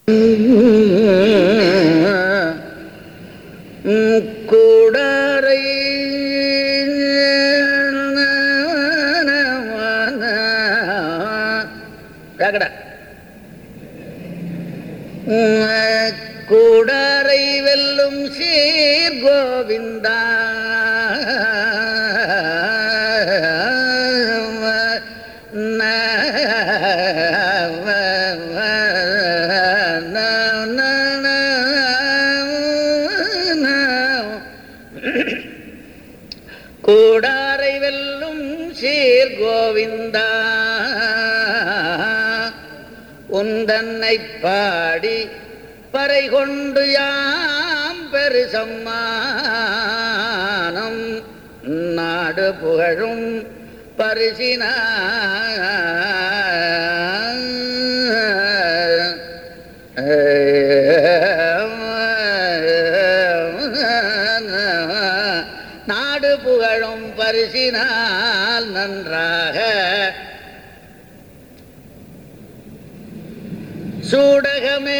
கூடரை கேக்கடா கூடரை வெல்லும் சீர் கோவிந்தா கூடாரை வெல்லும் சீர் கோவிந்தா உந்தன்னை பாடி பறை கொண்டு யாம் பெரு சம்மானம் நாடு புகழும் பரிசின நாடு புகழும் பரிசினால் நன்றாக சூடகமே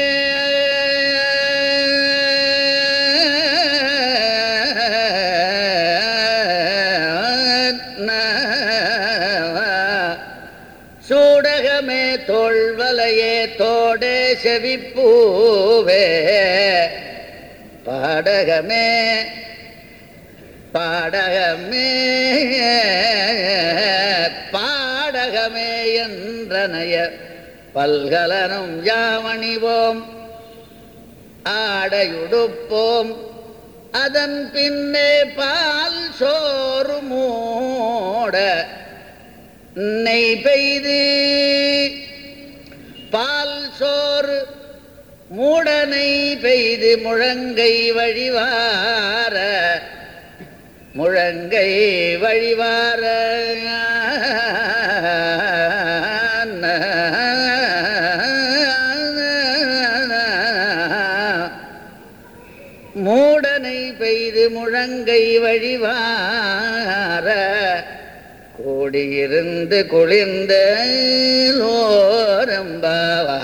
சூடகமே தோல்வலையே தோடே செவிப்பூவே பாடகமே பாடகமே பாடகமே என்றனைய பல்கலனும் யாமணிவோம் ஆடையுடுப்போம் அதன் பின்னே பால் சோறு மூட நெய் பெய்து பால் சோறு மூடனை பெய்து முழங்கை வழிவார முழங்கை வழிவார மூடனை பெய்து முழங்கை வழிவார கூடியிருந்து குளிர்ந்த லோரம்பாவா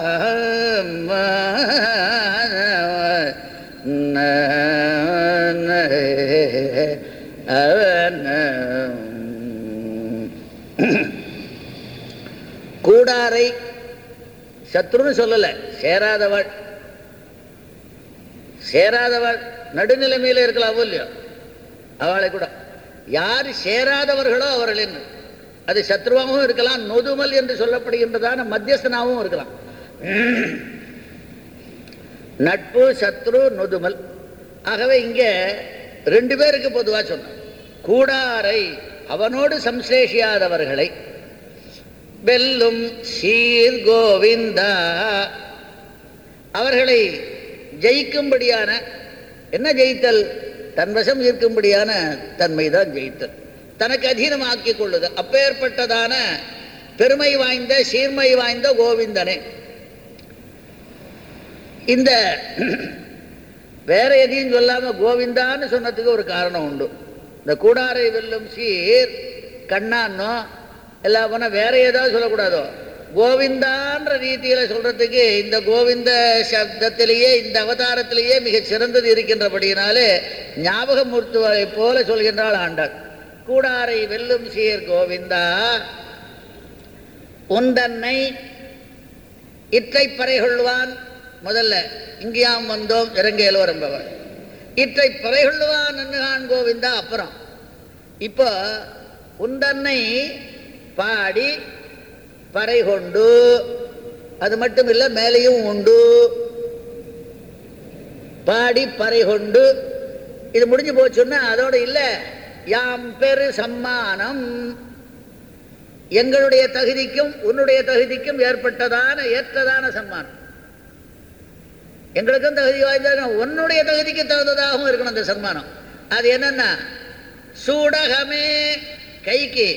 கூடாரை சத்ருன்னு சொல்லல சேராதவள் சேராதவள் நடுநிலைமையில இருக்கலாம் இல்லையோ அவளை கூட யார் சேராதவர்களோ அவர்கள் என்று அது சத்ருவாகவும் இருக்கலாம் நொதுமல் என்று சொல்லப்படுகின்றதான மத்தியஸ்தனாகவும் இருக்கலாம் நட்பு சத்ரு நொதுமல் ஆகவே இங்க ரெண்டு பேருக்கு பொதுவா சொன்ன கூடாரை அவனோடு சம்சேஷியாதவர்களை வெல்லும் சீர் கோவிந்தா அவர்களை ஜெயிக்கும்படியான என்ன ஜெயித்தல் தன் வசம் இருக்கும்படியான தன்மைதான் ஜெயித்தல் தனக்கு அதீனமாக்கிக் கொள்ளுது அப்பேற்பட்டதான பெருமை வாய்ந்த சீர்மை வாய்ந்த கோவிந்தனே இந்த வேற எதையும் சொல்லாம கோவிந்தான்னு சொன்னதுக்கு ஒரு காரணம் உண்டு இந்த கூடாரை வெல்லும் சீர் கண்ணான்னோ எல்லாம் போனா வேற ஏதாவது சொல்லக்கூடாதோ கோவிந்தான்ற ரீதியில சொல்றதுக்கு இந்த கோவிந்த சப்தத்திலேயே இந்த அவதாரத்திலேயே மிகச் சிறந்தது இருக்கின்றபடியினாலே ஞாபகமூர்த்துவரை போல சொல்கின்றாள் ஆண்டாள் கூடாரை வெல்லும் சீர் கோவிந்தா உந்தன்னை இற்றை பறைகொள்வான் முதல்ல இங்கேயாம் வந்தோம் இறங்கையிலோர் என்பவர் இற்றை பறைகொள்வான் என்னகான் கோவிந்தா அப்புறம் இப்போ உந்தன்னை பாடி பறை கொண்டு அது மட்டும் இல்லை மேலேயும் உண்டு பாடி பறை கொண்டு இது முடிஞ்சு போச்சுன்னா அதோட இல்லை யாம் பெரு சம்மானம் எங்களுடைய தகுதிக்கும் உன்னுடைய தகுதிக்கும் ஏற்பட்டதான ஏற்றதான சம்மானம் எங்களுக்கும் தகுதி வாய்ந்த உன்னுடைய தகுதிக்கு தகுந்ததாகவும் இருக்கணும் அந்த சன்மானம் அது என்னன்னா சூடகமே கைக்கு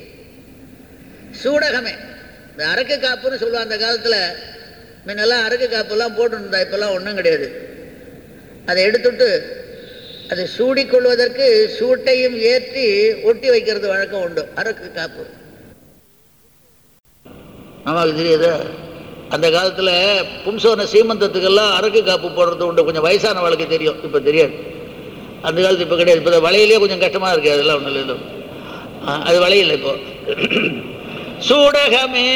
சூடகமே இந்த அரக்கு காப்புன்னு சொல்லுவாங்க அந்த காலத்தில் முன்னெல்லாம் அரக்கு காப்பெல்லாம் போட்டுருந்தா இப்பெல்லாம் ஒன்றும் கிடையாது அதை எடுத்துட்டு அதை சூடிக்கொள்வதற்கு சூட்டையும் ஏற்றி ஒட்டி வைக்கிறது வழக்கம் உண்டு அரக்கு காப்பு ஆமாம் தெரியுது அந்த காலத்தில் பும்சோன சீமந்தத்துக்கெல்லாம் அரக்கு காப்பு போடுறது உண்டு கொஞ்சம் வயசானவளுக்கு தெரியும் இப்போ தெரியாது அந்த காலத்து இப்போ கிடையாது இப்போ வளையிலே கொஞ்சம் கஷ்டமாக இருக்குது அதெல்லாம் ஒன்றும் இல்லை ஆ, அது வளையல இப்போ சூடகமே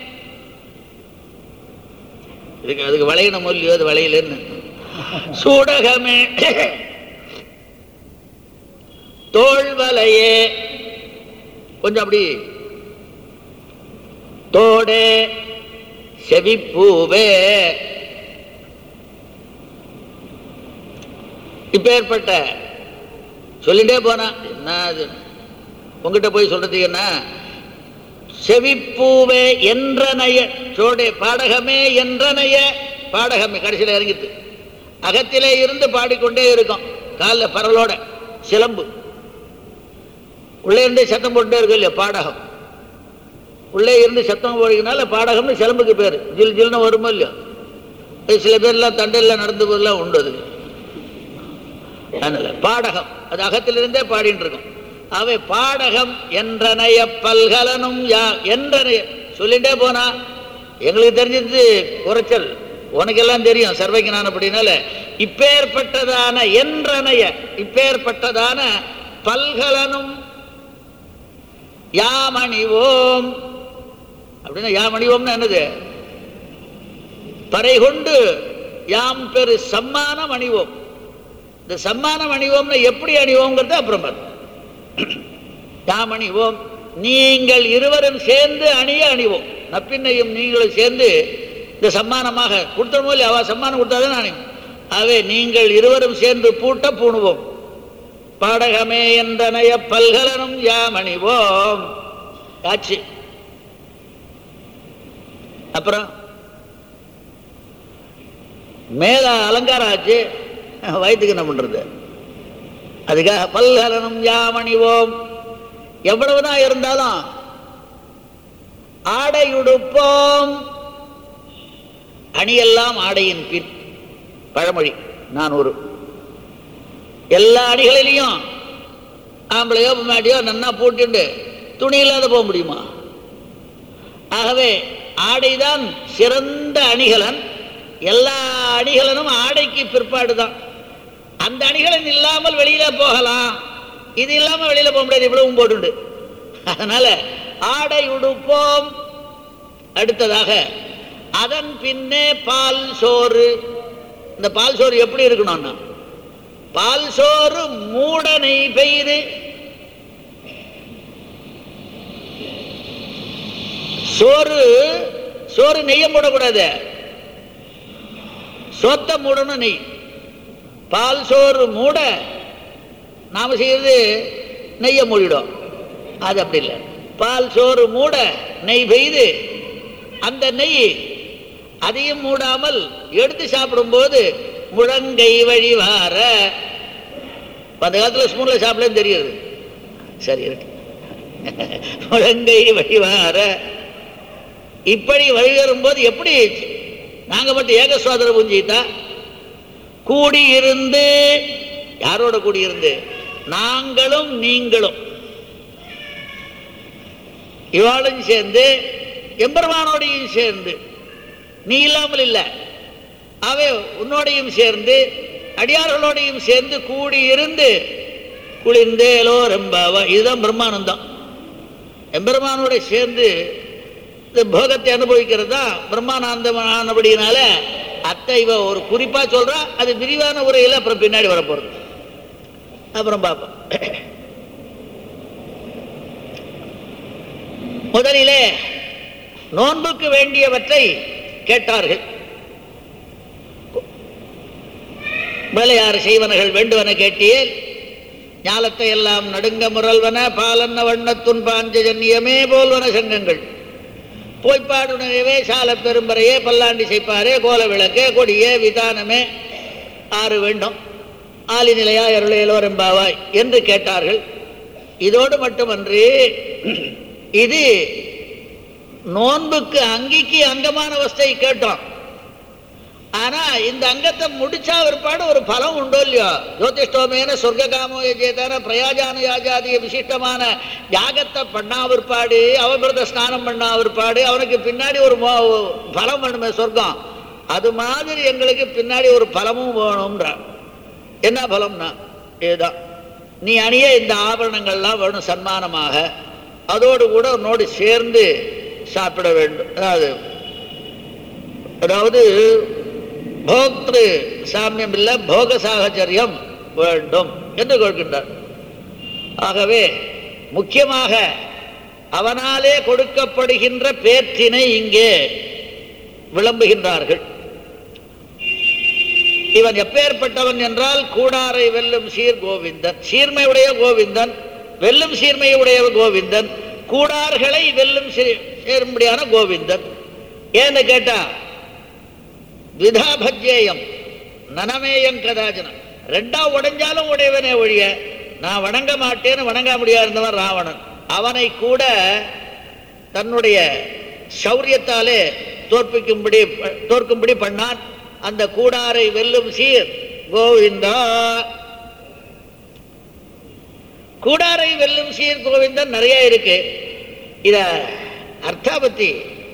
இதுக்கு அதுக்கு வளையணும் இல்லையோ அது வளையலன்னு சூடகமே தோல் வலையே கொஞ்சம் அப்படி தோடே செவிப்பூவே இப்பேற்பட்ட சொல்லிட்டே போனா என்ன அது உங்ககிட்ட போய் சொல்றதுக்கு என்ன செவிப்பூவே என்றனைய சோடே பாடகமே என்றனைய பாடகமே கடைசியில் இறங்கிட்டு அகத்திலே இருந்து பாடிக்கொண்டே இருக்கும் காலில் பரவலோட சிலம்பு உள்ளே இருந்தே சத்தம் போட்டுட்டே இருக்கும் இல்லையா பாடகம் உள்ளே இருந்து சத்தம் போடுறதுனால பாடகம்னு சிலம்புக்கு பேர் ஜில் ஜில்னு வருமோ இல்லையோ அது சில பேர்லாம் தண்டையில் நடந்து போதெல்லாம் உண்டு அது அதனால பாடகம் அது அகத்திலிருந்தே பாடிட்டு இருக்கும் அவை பாடகம் என்றனைய பல்கலனும் யா என்றனைய சொல்லிட்டே போனா எங்களுக்கு தெரிஞ்சது குறைச்சல் உனக்கெல்லாம் தெரியும் சர்வஜனான அப்படின்னால இப்பேற்பட்டதான என்றனைய இப்பேற்பட்டதான பல்கலனும் யாமணிவோம் அப்படின்னா யாமணிவோம்னா என்னது பறை கொண்டு யாம் பெரு சம்மானம் அணிவோம் இந்த சம்மானம் அணிவோம்னா எப்படி அணிவோங்கிறது அப்புறம் பாரு யாம் அணிவோம் நீங்கள் இருவரும் சேர்ந்து அணிய அணிவோம் நப்பின்னையும் நீங்களும் சேர்ந்து இந்த சம்மானமாக கொடுத்தோமோ இல்லையா அவ சம்மானம் கொடுத்தாதான் அணிவோம் ஆகவே நீங்கள் இருவரும் சேர்ந்து பூட்ட பூணுவோம் பாடகமே என்றனைய பல்கலனும் யாம் அணிவோம் ஆச்சு அப்புறம் மேல அலங்காரம் ஆச்சு வயிற்றுக்கு என்ன பண்றது அதுக்காக பல்கலனும் யாமணிவோம் எவ்வளவுதான் இருந்தாலும் ஆடையுடுப்போம் அணியெல்லாம் ஆடையின் பின் பழமொழி நான் ஒரு எல்லா அணிகளிலையும் ஆம்பளையோ பொம்மாட்டியோ நன்னா போட்டுண்டு துணி இல்லாத போக முடியுமா ஆகவே ஆடைதான் சிறந்த அணிகலன் எல்லா அணிகலனும் ஆடைக்கு பிற்பாடு தான் அந்த அணிகலன் இல்லாமல் வெளியில போகலாம் இது இல்லாம வெளியில போக முடியாது இவ்வளவும் போட்டுண்டு அதனால ஆடை உடுப்போம் அடுத்ததாக அதன் பின்னே பால் சோறு இந்த பால் சோறு எப்படி இருக்கணும்னா பால் சோறு மூடனை பெய்து சோறு சோறு நெய்ய மூடக்கூடாது சோத்த மூடணும் நெய் பால் சோறு மூட நாம செய்யறது நெய்ய மூடிடும் அது அப்படி இல்லை பால் சோறு மூட நெய் பெய்து அந்த நெய் அதையும் மூடாமல் எடுத்து சாப்பிடும்போது முழங்கை வழி வார அந்த காலத்தில் ஸ்பூனில் சாப்பிடலன்னு தெரியுது சரி இருக்கு முழங்கை வழி வார இப்படி வழிவரும்போது எப்படி நாங்க மட்டும் ஏக சோதர புஞ்சிட்டா கூடியிருந்து யாரோட கூடியிருந்து நாங்களும் நீங்களும் இவாளும் சேர்ந்து எம்பெருமானோடையும் சேர்ந்து நீ இல்லாமல் இல்லை அவை உன்னோடையும் சேர்ந்து அடியார்களோடையும் சேர்ந்து கூடி இருந்து குளிர்ந்து எலோ ரெம்பாவா இதுதான் பிரம்மானந்தம் எம்பெருமானோட சேர்ந்து இந்த போகத்தை அனுபவிக்கிறது தான் பிரம்மானந்தமானபடினால அத்தை இவ ஒரு குறிப்பா சொல்றா அது விரிவான உரையில் அப்புறம் பின்னாடி வரப்போறது அப்புறம் பார்ப்போம் முதலிலே நோன்புக்கு வேண்டியவற்றை கேட்டார்கள் வேலையாறு செய்வனகள் வேண்டுவன கேட்டியேல் ஞாலத்தை எல்லாம் நடுங்க முரல்வன பாலன்ன வண்ணத்துன் பாஞ்சஜன்யமே போல்வன சங்கங்கள் போய்ப்பாடுனவே சால பெரும்பறையே பல்லாண்டி செய்ப்பாரே கோல விளக்கே கொடியே விதானமே ஆறு வேண்டும் ஆலி நிலையா அருளையலோ ரெம்பாவாய் என்று கேட்டார்கள் இதோடு மட்டுமன்றி இது நோன்புக்கு அங்கிக்கு அங்கமான வஸ்தை கேட்டோம் ஆனா இந்த அங்கத்தை முடிச்சா பிற்பாடு ஒரு பலம் உண்டோ இல்லையோ ஜோதிஷ்டோமேன சொர்க்ககாமோ சேதான பிரயாஜான யாஜாதிய விசிஷ்டமான யாகத்தை பண்ணா பிற்பாடு அவபிரத ஸ்நானம் பண்ணா பிற்பாடு அவனுக்கு பின்னாடி ஒரு மோ- பலம் வேணுமே சொர்க்கம் அது மாதிரி எங்களுக்கு பின்னாடி ஒரு பலமும் வேணும்ன்ற என்ன பலம்னா இதுதான் நீ அணிய இந்த ஆபரணங்கள்லாம் வேணும் சன்மானமாக அதோடு கூட உன்னோடு சேர்ந்து சாப்பிட வேண்டும் அதாவது அதாவது போக்திரு சாமியம் இல்லை போக சாகச்சரியம் வேண்டும் என்று கொள்கின்றார் ஆகவே முக்கியமாக அவனாலே கொடுக்கப்படுகின்ற பேற்றினை இங்கே விளம்புகின்றார்கள் இவன் எப்பேற்பட்டவன் என்றால் கூடாரை வெல்லும் சீர் கோவிந்தன் சீர்மையுடைய கோவிந்தன் வெல்லும் சீர்மையுடைய கோவிந்தன் கூடார்களை வெல்லும் சீ- சீர்மையான கோவிந்தன் ஏன்னு கேட்டா விதா பஜ்யேயம் நனமேயம் கதாச்சன ரெண்டா உடைஞ்சாலும் உடையவனே ஒழிய நான் வணங்க மாட்டேன்னு வணங்க முடியாது இருந்தவன் ராவணன் அவனை கூட தன்னுடைய சௌரியத்தாலே தோற்பிக்கும்படி தோற்கும்படி பண்ணான் அந்த கூடாரை வெல்லும் சீர் கோவிந்தா கூடாரை வெல்லும் சீர் கோவிந்தன் நிறைய இருக்கு இத அர்த்தாபத்தி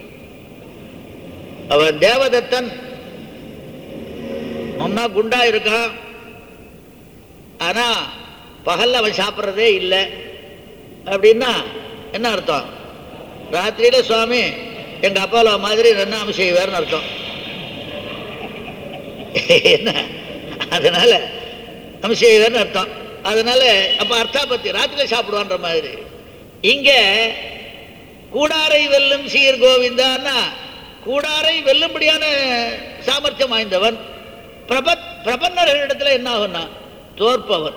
அவன் தேவதத்தன் முன்னா குண்டா இருக்கான் ஆனா பகல்ல அவன் சாப்பிட்றதே இல்லை அப்படின்னா என்ன அர்த்தம் ராத்திரியில சுவாமி எங்க அப்பால மாதிரி நன்னாம செய்வார்னு அர்த்தம் என்ன அதனால அம்சேவர்னு அர்த்தம் அதனால அப்ப அர்த்தாபத்தி ராத்திரியில சாப்பிடுவான்ற மாதிரி இங்க கூடாரை வெல்லும் சீர் கோவிந்தான்னா கூடாரை வெல்லும்படியான சாமர்த்தியம் வாய்ந்தவன் பிரபத் பிரபன்னர்களிடத்துல என்ன ஆகும்னா தோற்பவன்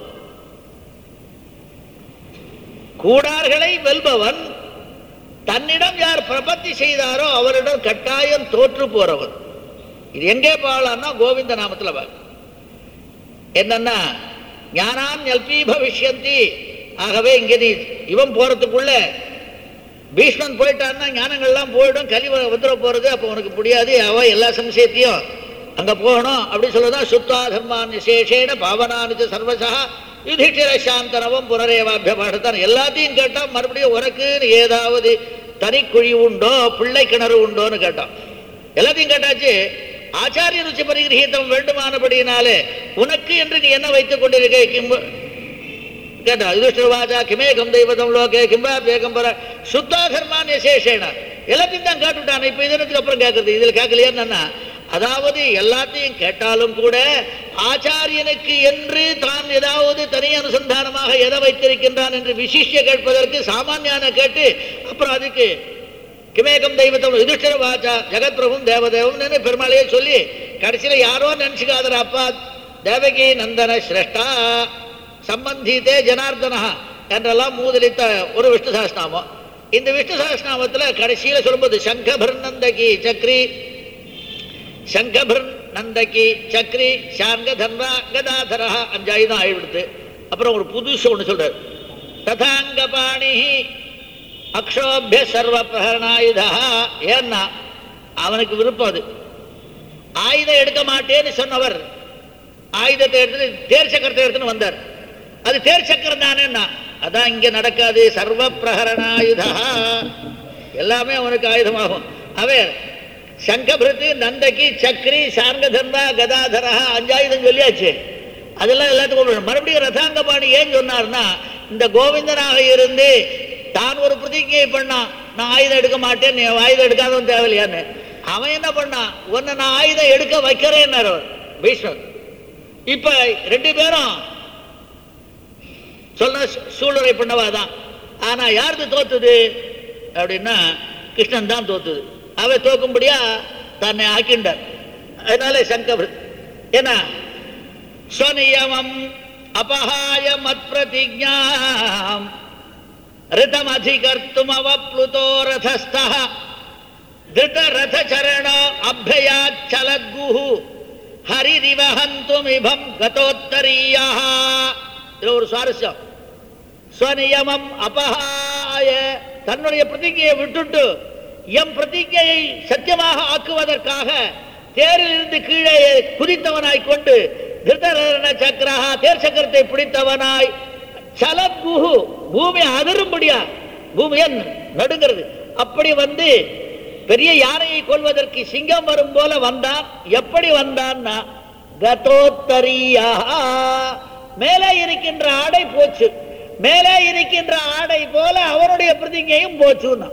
கூடார்களை வெல்பவன் தன்னிடம் யார் பிரபத்தி செய்தாரோ அவரிடம் கட்டாயம் தோற்று போறவன் இது எங்கே போகலாம்னா கோவிந்த நாமத்துல பார்க்க என்னன்னா ஞானான் எல்பி பவிஷ்யந்தி ஆகவே இங்க நீ இவன் போறதுக்குள்ள பீஷ்மன் போயிட்டான்னா ஞானங்கள்லாம் போயிடும் கலி வ- வந்துட போறது அப்போ உனக்கு முடியாது அவன் எல்லா சம்சயத்தையும் அங்க போகணும் அப்படி சொல்லதான் சுத்தா தர்மான் விசேஷேன பாவனானிச்ச சர்வசா யுதிஷ்டிர சாந்தனவம் புனரேவாபியபாடத்தான் எல்லாத்தையும் கேட்டான் மறுபடியும் உனக்குன்னு ஏதாவது தனிக்குழி உண்டோ பிள்ளை கிணறு உண்டோன்னு கேட்டான் எல்லாத்தையும் கேட்டாச்சு ஆச்சாரிய ருச்சி பரிகிரகீதம் வேண்டுமானபடியினாலே உனக்கு என்று நீ என்ன வைத்துக் கொண்டிருக்க கிம்பு கேட்டா யுதிஷ்டிரவாச்சா கிமேகம் தெய்வதம் லோகே கிம்பாபியகம் பர சுத்தா கர்மான் விசேஷேன எல்லாத்தையும் தான் கேட்டுட்டான் இப்ப இதனத்துக்கு அப்புறம் கேட்கறது இதுல கேட்கலையா அதாவது எல்லாத்தையும் கேட்டாலும் கூட ஆச்சாரியனுக்கு என்று தான் ஏதாவது தனி அனுசந்தானமாக எதை வைத்திருக்கின்றான் என்று விசிஷ்ய கேட்பதற்கு சாமானியான கேட்டு அப்புறம் அதுக்கு கிமேகம் தெய்வத்தம் யுதிஷ்டர வாச்சா ஜெகத் பிரபும் தேவதேவம்னு பெருமாளையே சொல்லி கடைசியில யாரோ நினைச்சுக்காதர அப்பா தேவகி நந்தன சிரேஷ்டா சம்பந்தித்தே ஜனார்தனா என்றெல்லாம் மூதலித்த ஒரு விஷ்ணு சஹஸ்நாமம் இந்த விஷ்ணு சஹஸ்நாமத்துல கடைசியில சொல்லும்போது சங்கபர் நந்தகி சக்ரி சங்கபர் நந்தகி சக்ரி சாங்க தன்வா கதாதரா அஞ்சாயுதம் ஆயிடுத்து அப்புறம் ஒரு புதுசு ஒன்று சொல்றாரு ததாங்கபாணி அக்ஷோபிய சர்வ பிரகரணாயுதா ஏன்னா அவனுக்கு விருப்பம் அது ஆயுதம் எடுக்க மாட்டேன்னு சொன்னவர் ஆயுதத்தை எடுத்து தேர் சக்கரத்தை எடுத்துன்னு வந்தார் அது தேர் சக்கரம் தானேன்னா அதான் இங்க நடக்காது சர்வ பிரகரணாயுதா எல்லாமே அவனுக்கு ஆயுதமாகும் அவன் சங்கபிருத்து நந்தகி சக்ரி சார்கதர்மா கதாதரா அஞ்சாயுதம் சொல்லியாச்சு அதெல்லாம் எல்லாத்துக்கும் உபயோகம். மறுபடியும் ரதாங்கபாணி ஏன் சொன்னார்னா இந்த கோவிந்தனாக இருந்து தான் ஒரு பிரதிஜை பண்ணான் நான் ஆயுதம் எடுக்க மாட்டேன் நீ ஆயுதம் எடுக்காதவன் தேவையில்லையான்னு அவன் என்ன பண்ணான் உன்னை நான் ஆயுதம் எடுக்க வைக்கிறேன்னார் அவர் பீஷ்மர் இப்ப ரெண்டு பேரும் சொன்ன சூளுரை பண்ணவா தான் ஆனா யாருக்கு தோத்துது அப்படின்னா கிருஷ்ணன் தான் தோத்துது அவ தோக்கும்படியா தன்னை ஆக்கிண்டார் அதனால சங்கர் ஏன்னா ஸ்வநியமம் அபஹாய மத் பிரதிஜாம் ரிதமதிகர்த்தும் அவப்ளுதோ ரதஸ்தः திருடரதச்சரண அபியாச்சலத்குஹு ஹரிரிவஹந்துமிபம் கதோத்தரீயா இது ஒரு சுவாரஸ்யம் ஸ்வநியமம் அபஹாய தன்னுடைய பிரதிஜையை விட்டுட்டு எம் பிரதிஜையை சத்தியமாக ஆக்குவதற்காக தேரில் இருந்து கீழே குதித்தவனாய் கொண்டு திருதரண சக்கரஹா தேர் சக்கரத்தை பிடித்தவனாய் சலத்குஹு பூமி அதிரும்படியா பூமியை நடுங்கிறது அப்படி வந்து பெரிய யானையை கொள்வதற்கு சிங்கம் வரும் போல வந்தான் எப்படி வந்தான்னா கதோத்தரியா மேலே இருக்கின்ற ஆடை போச்சு மேலே இருக்கின்ற ஆடை போல அவருடைய பிரதிஜையும் போச்சுன்னா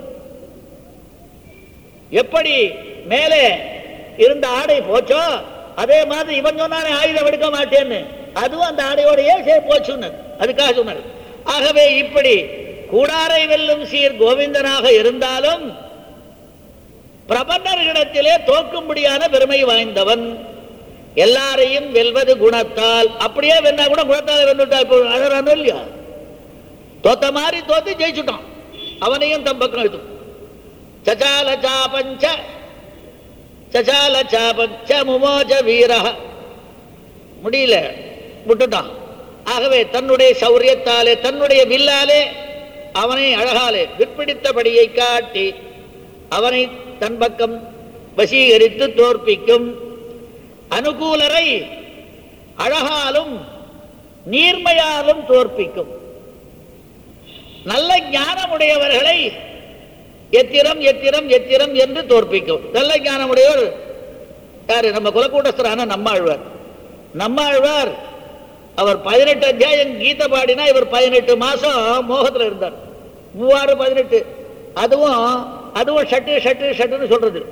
எப்படி மேலே இருந்த ஆடை போச்சோ அதே மாதிரி இவன் சொன்னானே ஆயுதம் எடுக்க மாட்டேன்னு அதுவும் அந்த ஆடையோடையே சரி போச்சுன்னு அதுக்காக சொன்னார் ஆகவே இப்படி கூடாரை வெல்லும் சீர் கோவிந்தனாக இருந்தாலும் பிரபன்னர்களிடத்திலே தோக்கும்படியான பெருமை வாய்ந்தவன் எல்லாரையும் வெல்வது குணத்தால் அப்படியே வென்னா கூட குணத்தால் வென்றுட்டா இப்போ அழறானோ இல்லையா தோத்த மாதிரி தோத்து ஜெயிச்சுட்டான் அவனையும் தம் பக்கம் எடுத்து சச்சால சாபஞ்ச சச்சால சாபஞ்ச முமோஜ வீர முடியல விட்டுட்டான் ஆகவே தன்னுடைய சௌரியத்தாலே தன்னுடைய வில்லாலே அவனை அழகாலே விற்பிடித்தபடியை காட்டி அவனை தன் பக்கம் வசீகரித்து தோற்பிக்கும் அனுகூலரை அழகாலும் நீர்மையாலும் தோற்பிக்கும் நல்ல ஞானமுடையவர்களை எத்திரம் எத்திரம் எத்திரம் என்று தோற்பிக்கும் நல்ல ஞானமுடையவர் யாரு நம்ம குலக்கூட்டஸ்தரான நம்மாழ்வார் நம்மாழ்வார் அவர் பதினெட்டு அத்தியாயம் கீதை பாடினா இவர் பதினெட்டு மாசம் மோகத்துல இருந்தார் மூவாறு பதினெட்டு அதுவும் அதுவும் ஷட்டு ஷட்டு ஷட்டுன்னு சொல்றது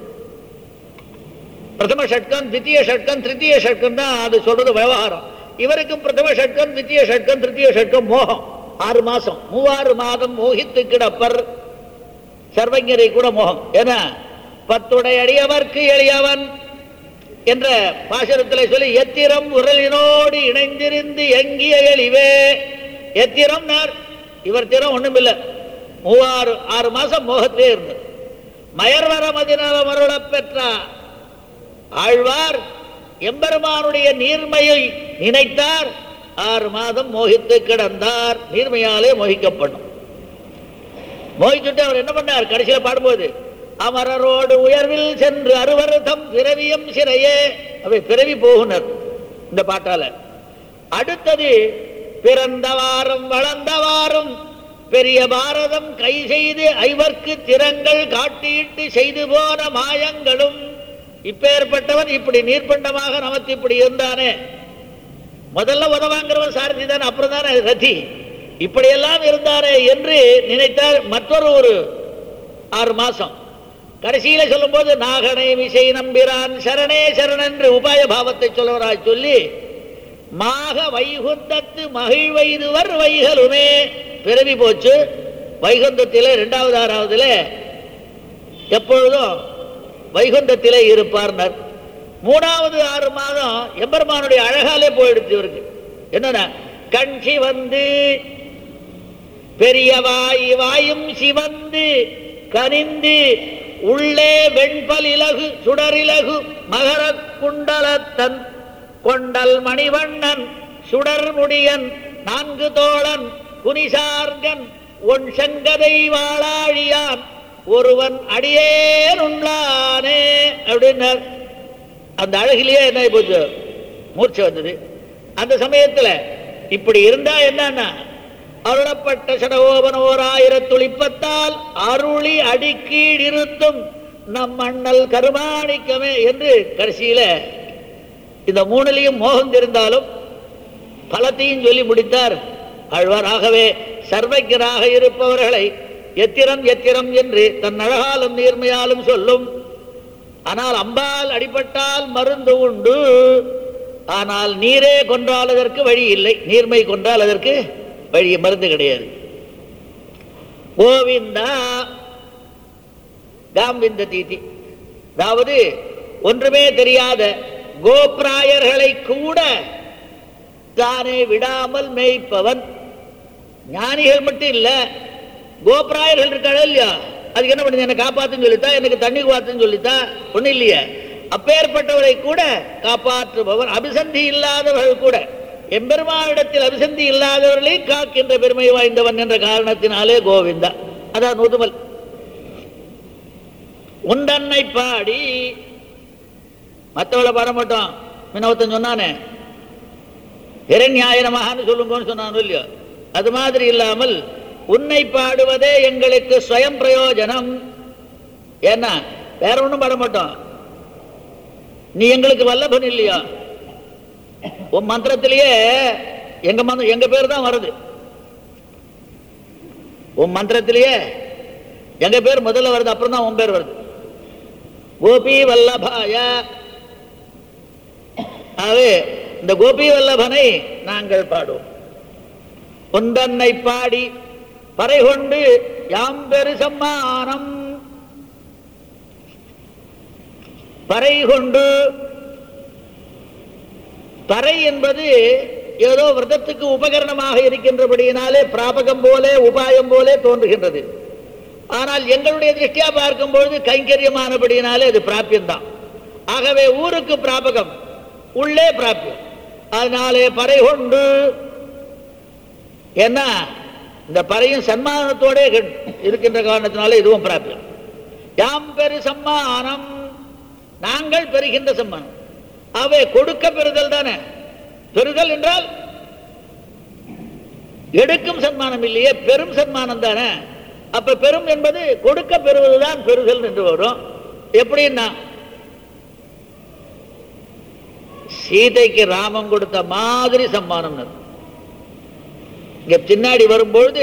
பிரதம ஷட்கம் தித்திய ஷட்கம் திருத்திய ஷட்கம் தான் அது சொல்றது விவகாரம் இவருக்கும் பிரதம ஷட்கம் தித்திய ஷட்கம் திருத்திய ஷட்கம் மோகம் ஆறு மாசம் மூவாறு மாதம் மோகித்து கிடப்பர் சர்வஞரை கூட மோகம் ஏன்னா பத்துடை அடியவர்க்கு எளியவன் என்ற பாசனத்தில் சொல்லி எத்திரம் உரலினோடு இணைந்திருந்து எங்கிய எளிவே எத்திரம் நார் இவர் திறம் ஒண்ணுமில்லை மூவாறு ஆறு மாசம் மோகத்தே இருந்தது மயர்வர மதினவ மருளப் பெற்றார் ஆழ்வார் எம்பெருமானுடைய நீர்மையை நினைத்தார் ஆறு மாதம் மோகித்து கிடந்தார் நீர்மையாலே மோகிக்கப்படும் மோகிச்சுட்டு அவர் என்ன பண்ணார் கடைசியில பாடும்போது அமரரோடு உயர்வில் சென்று அருவருத்தம் பிறவியும் சிறையே அவை பிறவி போகுனர் இந்த பாட்டால அடுத்தது பிறந்த வாரம் வளர்ந்த வாரம் பெரிய பாரதம் கை செய்து ஐவர்க்கு திறங்கள் காட்டியிட்டு செய்து போன மாயங்களும் இப்பேற்பட்டவன் இப்படி நீர்பண்டமாக நமக்கு இப்படி இருந்தானே முதல்ல உதவாங்கிறவன் சாரதி தானே அப்புறம் தானே ரதி இப்படியெல்லாம் இருந்தானே என்று நினைத்தார் மற்றொரு ஒரு ஆறு மாசம் கடைசியில சொல்லும்போது நாகனை விசை நம்பிரான் சரணே சரண் என்று உபாய பாவத்தை சொல்லுவராய் சொல்லி மாக வைகுந்தத்து மகிழ்வைதுவர் வைகளுமே பிறவி போச்சு வைகுந்தத்திலே இரண்டாவது ஆறாவதுல எப்பொழுதும் வைகுந்தத்திலே இருப்பார்னர் மூணாவது ஆறு மாதம் எம்பெருமானுடைய அழகாலே போயிடுச்சு இவருக்கு என்னன்னா கண் சிவந்து பெரிய வாய் வாயும் சிவந்து கனிந்து உள்ளே வெண்பலிலகு சுடரிலகு மகர குண்டலத்தன் கொண்டல் மணிவண்ணன் சுடர் முடியன் நான்கு தோழன் குனிசார்கன் ஒன் செங்கதை வாழாழியான் ஒருவன் அடியேன் உள்ளானே அப்படின்னார் அந்த அழகிலேயே என்ன ஆகி போச்சு மூர்ச்சை வந்தது அந்த சமயத்துல இப்படி இருந்தா என்னன்னா அருளப்பட்ட சடகோபன் ஓர் ஆயிரத்துளிப்பத்தால் அருளி அடிக்கீழ் இருத்தும் நம் அண்ணல் கருமாணிக்கமே என்று கடைசியில இந்த மூணுலையும் மோகம் இருந்தாலும் பலத்தையும் சொல்லி முடித்தார் ஆழ்வார் ஆகவே சர்வஜராக இருப்பவர்களை எத்திரம் எத்திரம் என்று தன் அழகாலும் நீர்மையாலும் சொல்லும் ஆனால் அம்பால் அடிபட்டால் மருந்து உண்டு ஆனால் நீரே கொன்றால் அதற்கு வழி இல்லை நீர்மை கொன்றால் அதற்கு வழி மருந்து கிடையாது கோவிந்தா காம்பிந்த தீதி அதாவது ஒன்றுமே தெரியாத கோப்ராயர்களை கூட தானே விடாமல் மேய்ப்பவன் ஞானிகள் மட்டும் இல்ல கோப்ராயர்கள் இருக்காளோ இல்லையா அதுக்கு என்ன பண்ணுது என்னை காப்பாத்துன்னு சொல்லித்தா எனக்கு தண்ணி காத்துன்னு சொல்லித்தா ஒண்ணும் இல்லையே அப்பேற்பட்டவரை கூட காப்பாற்றுபவன் அபிசந்தி இல்லாதவர்கள் கூட எம்பெருமானிடத்தில் அபிசந்தி இல்லாதவர்களை காக்கின்ற பெருமை வாய்ந்தவன் என்ற காரணத்தினாலே கோவிந்தா அதான் முதுமல் உண்டன்னை பாடி மற்றவளை பாட மாட்டோம் முன்ன ஒருத்தன் சொன்னானே இரண்யாய நமகான்னு சொல்லுங்கன்னு சொன்னானோ இல்லையோ அது மாதிரி இல்லாமல் உன்னை பாடுவதே எங்களுக்கு ஸ்வயம் பிரயோஜனம் ஏன்னா வேற ஒண்ணும் பாட மாட்டோம் நீ எங்களுக்கு வல்லபன் இல்லையா உன் மந்திரத்திலேயே எங்க மந்திரம் எங்க பேர் தான் வருது உன் மந்திரத்திலேயே எங்க பேர் முதல்ல வருது அப்புறம் தான் உன் பேர் வருது கோபி வல்லபாய ஆகவே இந்த கோபி வல்லபனை நாங்கள் பாடுவோம் உந்தன்னை பாடி பறை கொண்டு யாம் பெரு சம்மானம் பறை கொண்டு பறை என்பது ஏதோ விரதத்துக்கு உபகரணமாக இருக்கின்றபடியினாலே பிராபகம் போலே உபாயம் போலே தோன்றுகின்றது ஆனால் எங்களுடைய திருஷ்டியா பார்க்கும் பொழுது கைங்கரியமானபடியினாலே அது பிராபியம்தான் ஆகவே ஊருக்கு பிராபகம் உள்ளே பிராபியம் அதனாலே பறை கொண்டு என்ன இந்த பறையும் சன்மானத்தோட இருக்கின்ற காரணத்தினால இதுவும் பிராபியம் யாம் பெரு சம்மானம் நாங்கள் பெறுகின்ற சம்மானம் அவை கொடுக்க பெறுதல் தானே பெறுதல் என்றால் எடுக்கும் சன்மானம் இல்லையே பெரும் சன்மானம் தானே அப்ப பெரும் என்பது கொடுக்க பெறுவதுதான் பெறுதல் என்று வரும் எப்படின்னா சீதைக்கு ராமன் கொடுத்த மாதிரி சம்மானம் இங்க பின்னாடி வரும்பொழுது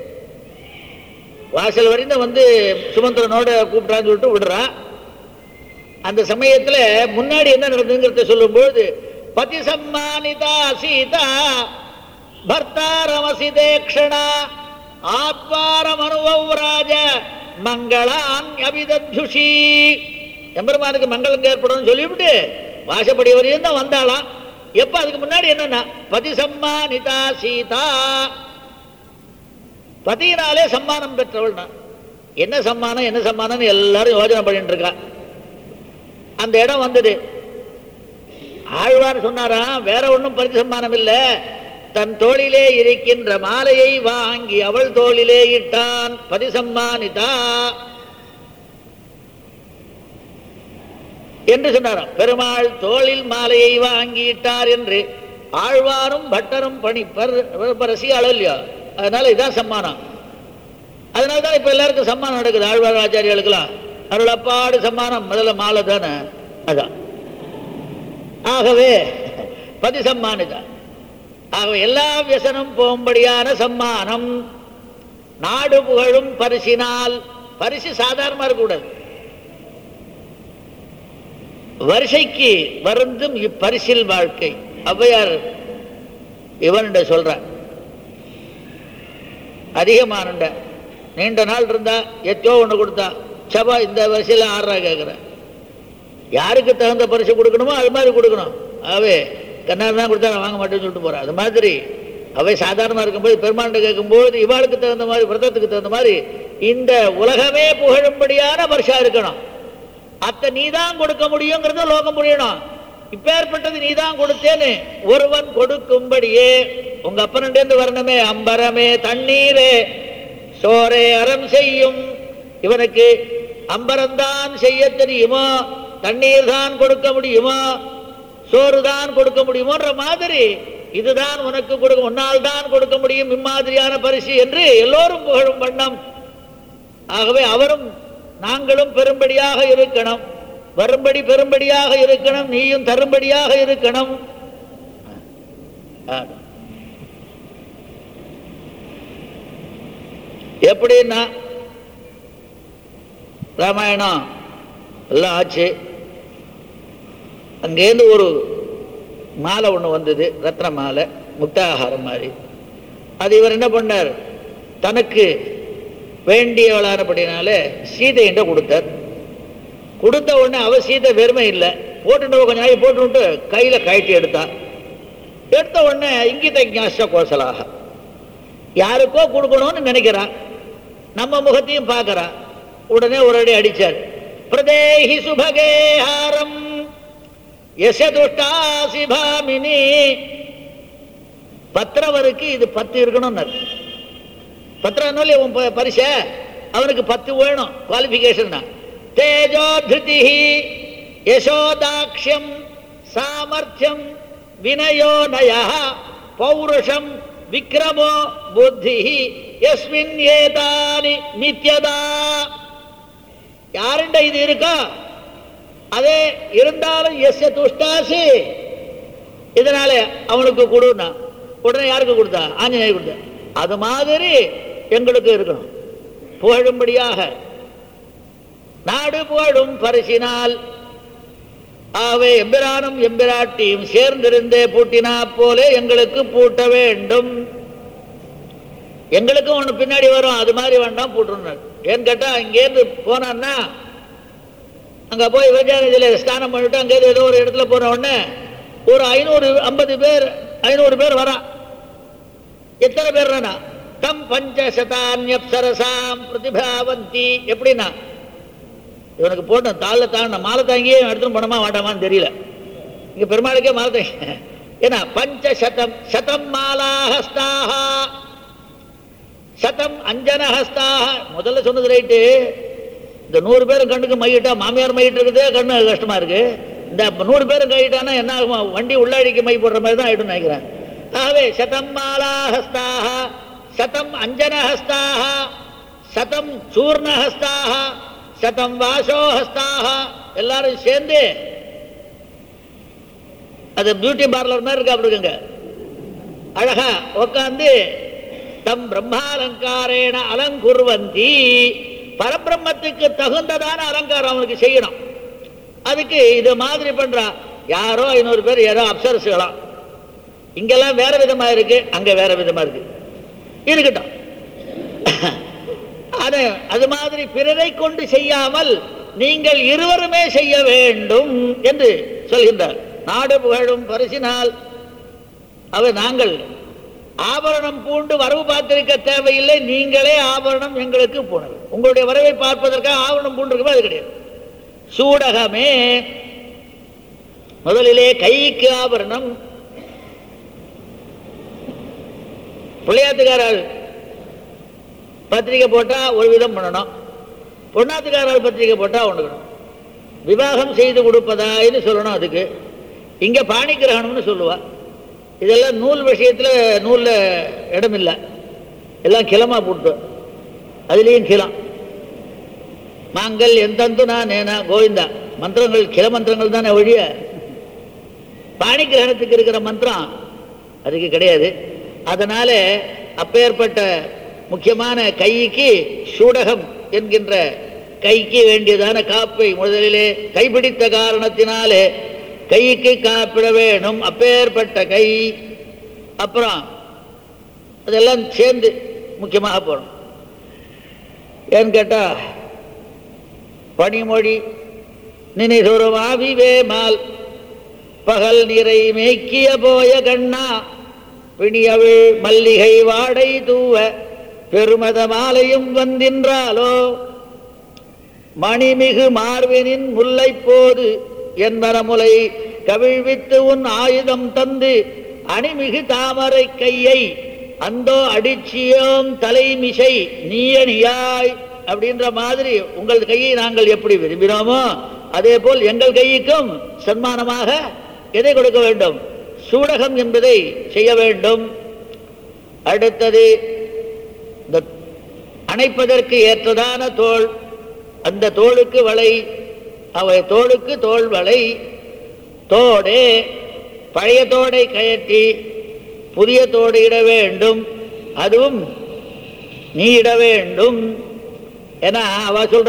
வாசல் வரைக்கும் வந்து சுமந்திரனோட கூப்பிட்டான்னு சொல்லிட்டு விடுறா அந்த சமயத்துல முன்னாடி என்ன நடந்ததுங்கிறத சொல்லும்போது பதி சம்மானிதா சீதா பர்த்தாரமசி தேக்ஷணா ஆத்வாரம் அனுபவராஜ மங்களான் அபிதத்யுஷி எம்பெருமானுக்கு மங்களம் ஏற்படும் சொல்லிவிட்டு வாசப்படி வரையும் தான் வந்தாளாம் எப்ப அதுக்கு முன்னாடி என்னன்னா பதி சம்மானிதா சீதா பதியினாலே சம்மானம் பெற்றவள் நான் என்ன சம்மானம் என்ன சம்மானம் எல்லாரும் யோஜனை பண்ணிட்டு இருக்கா அந்த இடம் வந்தது ஆழ்வார் சொன்னாரா வேற ஒன்றும் பரிசு சம்மானம் இல்லை தன் தோளிலே இருக்கின்ற மாலையை வாங்கி அவள் தோளிலே இட்டான் பரிசம்மானிதா என்று சொன்னாராம் பெருமாள் தோளில் மாலையை வாங்கிட்டார் என்று ஆழ்வாரும் பட்டரும் பணிப்பர் ரசி இல்லையா அதனால இதான் சம்மானம் அதனால தான் இப்ப எல்லாருக்கும் சம்மானம் நடக்குது ஆழ்வார் ஆச்சாரியாளுக்கெல்லாம் அருளப்பாடு சம்மானம் முதல்ல மாலை தானே அதான் ஆகவே பதி சம்மானிதான் ஆகவே எல்லா வியசனம் போகும்படியான சம்மானம் நாடு புகழும் பரிசினால் பரிசு சாதாரணமா இருக்கக்கூடாது வரிசைக்கு வருந்தும் இப்பரிசில் வாழ்க்கை ஔவையார் இவன்ட சொல்றான் அதிகமானண்ட நீண்ட நாள் இருந்தா எத்தோ ஒன்று கொடுத்தா சபா இந்த வரிசையில் ஆறா கேட்குறேன் யாருக்கு தகுந்த பரிசு கொடுக்கணுமோ அது மாதிரி கொடுக்கணும் ஆகவே கண்ணாடி தான் கொடுத்தா நான் வாங்க மாட்டேன்னு சொல்லிட்டு போறேன் அது மாதிரி அவை சாதாரணமாக இருக்கும்போது பெருமாண்ட கேட்கும்போது இவாளுக்கு தகுந்த மாதிரி விரதத்துக்கு தகுந்த மாதிரி இந்த உலகமே புகழும்படியான வருஷா இருக்கணும் அத்தை நீ தான் கொடுக்க முடியுங்கிறத லோகம் புரியணும் இப்பேற்பட்டது நீ தான் கொடுத்தேன்னு ஒருவன் கொடுக்கும்படியே உங்க அப்பனண்டேந்து வரணுமே அம்பரமே தண்ணீரே சோரே அறம் செய்யும் இவனுக்கு அம்பரம்தான் செய்ய தெரியுமோ தண்ணீர் தான் கொடுக்க முடியுமோ சோறு தான் கொடுக்க முடியுமோன்ற மாதிரி இதுதான் உனக்கு கொடுக்க உன்னால் தான் கொடுக்க முடியும் இம்மாதிரியான பரிசு என்று எல்லோரும் புகழும் வண்ணம் ஆகவே அவரும் நாங்களும் பெரும்படியாக இருக்கணும் வரும்படி பெரும்படியாக இருக்கணும் நீயும் தரும்படியாக இருக்கணும் ஆ. எப்படின்னா ராமாயணம் எல்லாம் ஆச்சு அங்கேருந்து ஒரு மாலை ஒன்று வந்தது ரத்ன மாலை முக்தாகாரம் மாதிரி அது இவர் என்ன பண்ணார் தனக்கு வேண்டியவளானபடினால சீதையிட்ட கொடுத்தார் கொடுத்த உடனே அவ சீதை வெறுமை இல்லை போட்டுட்டு கொஞ்சம் நாளைக்கு போட்டுவிட்டு கையில் கழட்டி எடுத்தான் எடுத்த உடனே இங்கித ஞாச கோசலாக யாருக்கோ கொடுக்கணும்னு நினைக்கிறான் நம்ம முகத்தையும் பார்க்கறான் உடனே ஒரு அடி அடிச்சார் பிரதேஹி சுபகே ஹாரம் யசதுஷ்டாசி பாமினி பத்திரவருக்கு இது பத்து இருக்கணும்னார் பத்திரம் இல்லையா உன் ப- பரிசை அவனுக்கு பத்து வேணும் குவாலிஃபிகேஷன் தேஜோ திருதி யசோதாக்ஷ்யம் சாமர்த்தியம் வினயோ நய பௌருஷம் விக்ரமோ புத்தி எஸ்மின் ஏதானி நித்யதா யாருண்ட இது இருக்கோ அதே இருந்தாலும் எஸ்ய துஷ்டாசி இதனால அவனுக்கு கொடுனா உடனே யாருக்கு கொடுத்தா ஆஞ்சநேயர் கொடுத்தா அது மாதிரி எங்களுக்கு இருக்கணும் புகழும்படியாக நாடு புகழும் பரிசினால் ஆகவே எம்பிரானும் எம்பிராட்டியும் சேர்ந்திருந்தே பூட்டினா போலே எங்களுக்கு பூட்ட வேண்டும் எங்களுக்கும் ஒன்று பின்னாடி வரும் அது மாதிரி வேண்டாம் பூட்டணும் ஏன்னு கேட்டா இங்கேருந்து போனான்னா அங்க போய் விஜயாநதியில ஸ்நானம் பண்ணிட்டு அங்கே ஏதோ ஒரு இடத்துல போன உடனே ஒரு ஐநூறு ஐம்பது பேர் ஐநூறு பேர் வரான் எத்தனை பேர் வேணா தம் பஞ்சசதான்யப்சரசாம் பிரதிபாவந்தி எப்படின்னா இவனுக்கு போட்ட தாளில் தாண்ட மாலை தாங்கியே எடுத்துன்னு போனோமா மாட்டாமான்னு தெரியல இங்க பெருமாளுக்கே மாலை தாங்கி ஏன்னா பஞ்சசதம் சதம் மாலாஹஸ்தாக சதம் அஞ்சனஹஸ்தாக முதல்ல சொன்னது ரைட்டு இந்த நூறு பேரும் கண்ணுக்கு மையிட்டா மாமியார் மையிட்டு இருக்குதே கண்ணு கஷ்டமா இருக்கு இந்த நூறு பேரும் கையிட்டானா என்ன ஆகும் வண்டி உள்ளாடிக்கு மை போடுற மாதிரி தான் ஆயிடும் நினைக்கிறேன் ஆகவே சதம் மாலாஹஸ்தாக சதம் அஞ்சனஹஸ்தாக சதம் சூர்ணஹஸ்தாக சதம் வாசோஹஸ்தாக எல்லாரும் சேர்ந்து அது பியூட்டி பார்லர் மாதிரி இருக்கா அப்படி இருக்குங்க அழகா உட்காந்து தம் பிரம்மாலங்காரேன அலங்குர்வந்தி பரபிரம்மத்துக்கு தகுந்ததான அலங்காரம் அவனுக்கு செய்யணும் அதுக்கு இது மாதிரி பண்றா யாரோ ஐநூறு பேர் யாரோ அப்சரசுகளாம் இங்கெல்லாம் வேற விதமா இருக்கு அங்க வேற விதமா இருக்கு இருக்கட்டும் அது அது மாதிரி பிறரை கொண்டு செய்யாமல் நீங்கள் இருவருமே செய்ய வேண்டும் என்று சொல்கின்றார் நாடு புகழும் பரிசினால் அவர் நாங்கள் ஆபரணம் பூண்டு வரவு பார்த்திருக்க தேவையில்லை நீங்களே ஆபரணம் எங்களுக்கு பூணல் உங்களுடைய வரவை பார்ப்பதற்காக ஆபரணம் பூண்டு அது கிடையாது சூடகமே முதலிலே கைக்கு ஆபரணம் பிள்ளையாத்துக்காரர் பத்திரிக்கை போட்டா ஒரு விதம் பண்ணணும் பொண்ணாத்துக்காரர் பத்திரிக்கை போட்டா ஒண்ணுக்கணும் விவாகம் செய்து கொடுப்பதான்னு சொல்லணும் அதுக்கு இங்க பாணி கிரகணம்னு சொல்லுவா இதெல்லாம் நூல் விஷயத்துல நூல்ல இடம் இல்லை எல்லாம் கிளமா போட்டு அதுலேயும் கிளம் மாங்கல் எந்தந்து நான் நேனா கோவிந்தா மந்திரங்கள் கிள மந்திரங்கள் தானே ஒழிய பாணி கிரகணத்துக்கு இருக்கிற மந்திரம் அதுக்கு கிடையாது அதனால அப்பேற்பட்ட முக்கியமான கைக்கு சூடகம் என்கின்ற கைக்கு வேண்டியதான காப்பை முதலிலே கைப்பிடித்த காரணத்தினாலே கைக்கு காப்பிட வேணும் அப்பேற்பட்ட கை அப்புறம் அதெல்லாம் சேர்ந்து முக்கியமாக போகணும் ஏன்னு கேட்டா பனிமொழி நினைதொரும் ஆவிவே மால் பகல் நிறை மேய்க்கிய போய கண்ணா பிணியவிழ் மல்லிகை வாடை தூவ பெருமத மாலையும் வந்தின்றாலோ மணிமிகு மார்பினின் முல்லை போது என்பனமுலை கவிழ்வித்து உன் ஆயுதம் தந்து அணிமிகு தாமரை கையை அந்தோ அடிச்சியோம் தலைமிசை நீயணியாய் அப்படின்ற மாதிரி உங்கள் கையை நாங்கள் எப்படி விரும்பினோமோ அதே போல் எங்கள் கைக்கும் சன்மானமாக எதை கொடுக்க வேண்டும் சூடகம் என்பதை செய்ய வேண்டும் அடுத்தது இந்த அணைப்பதற்கு ஏற்றதான தோல் அந்த தோளுக்கு வளை அவை தோளுக்கு தோல் வளை தோடு பழைய தோடை கயற்றி புதிய தோடு இட வேண்டும் அதுவும் நீ இட வேண்டும் என அவ சொல்ற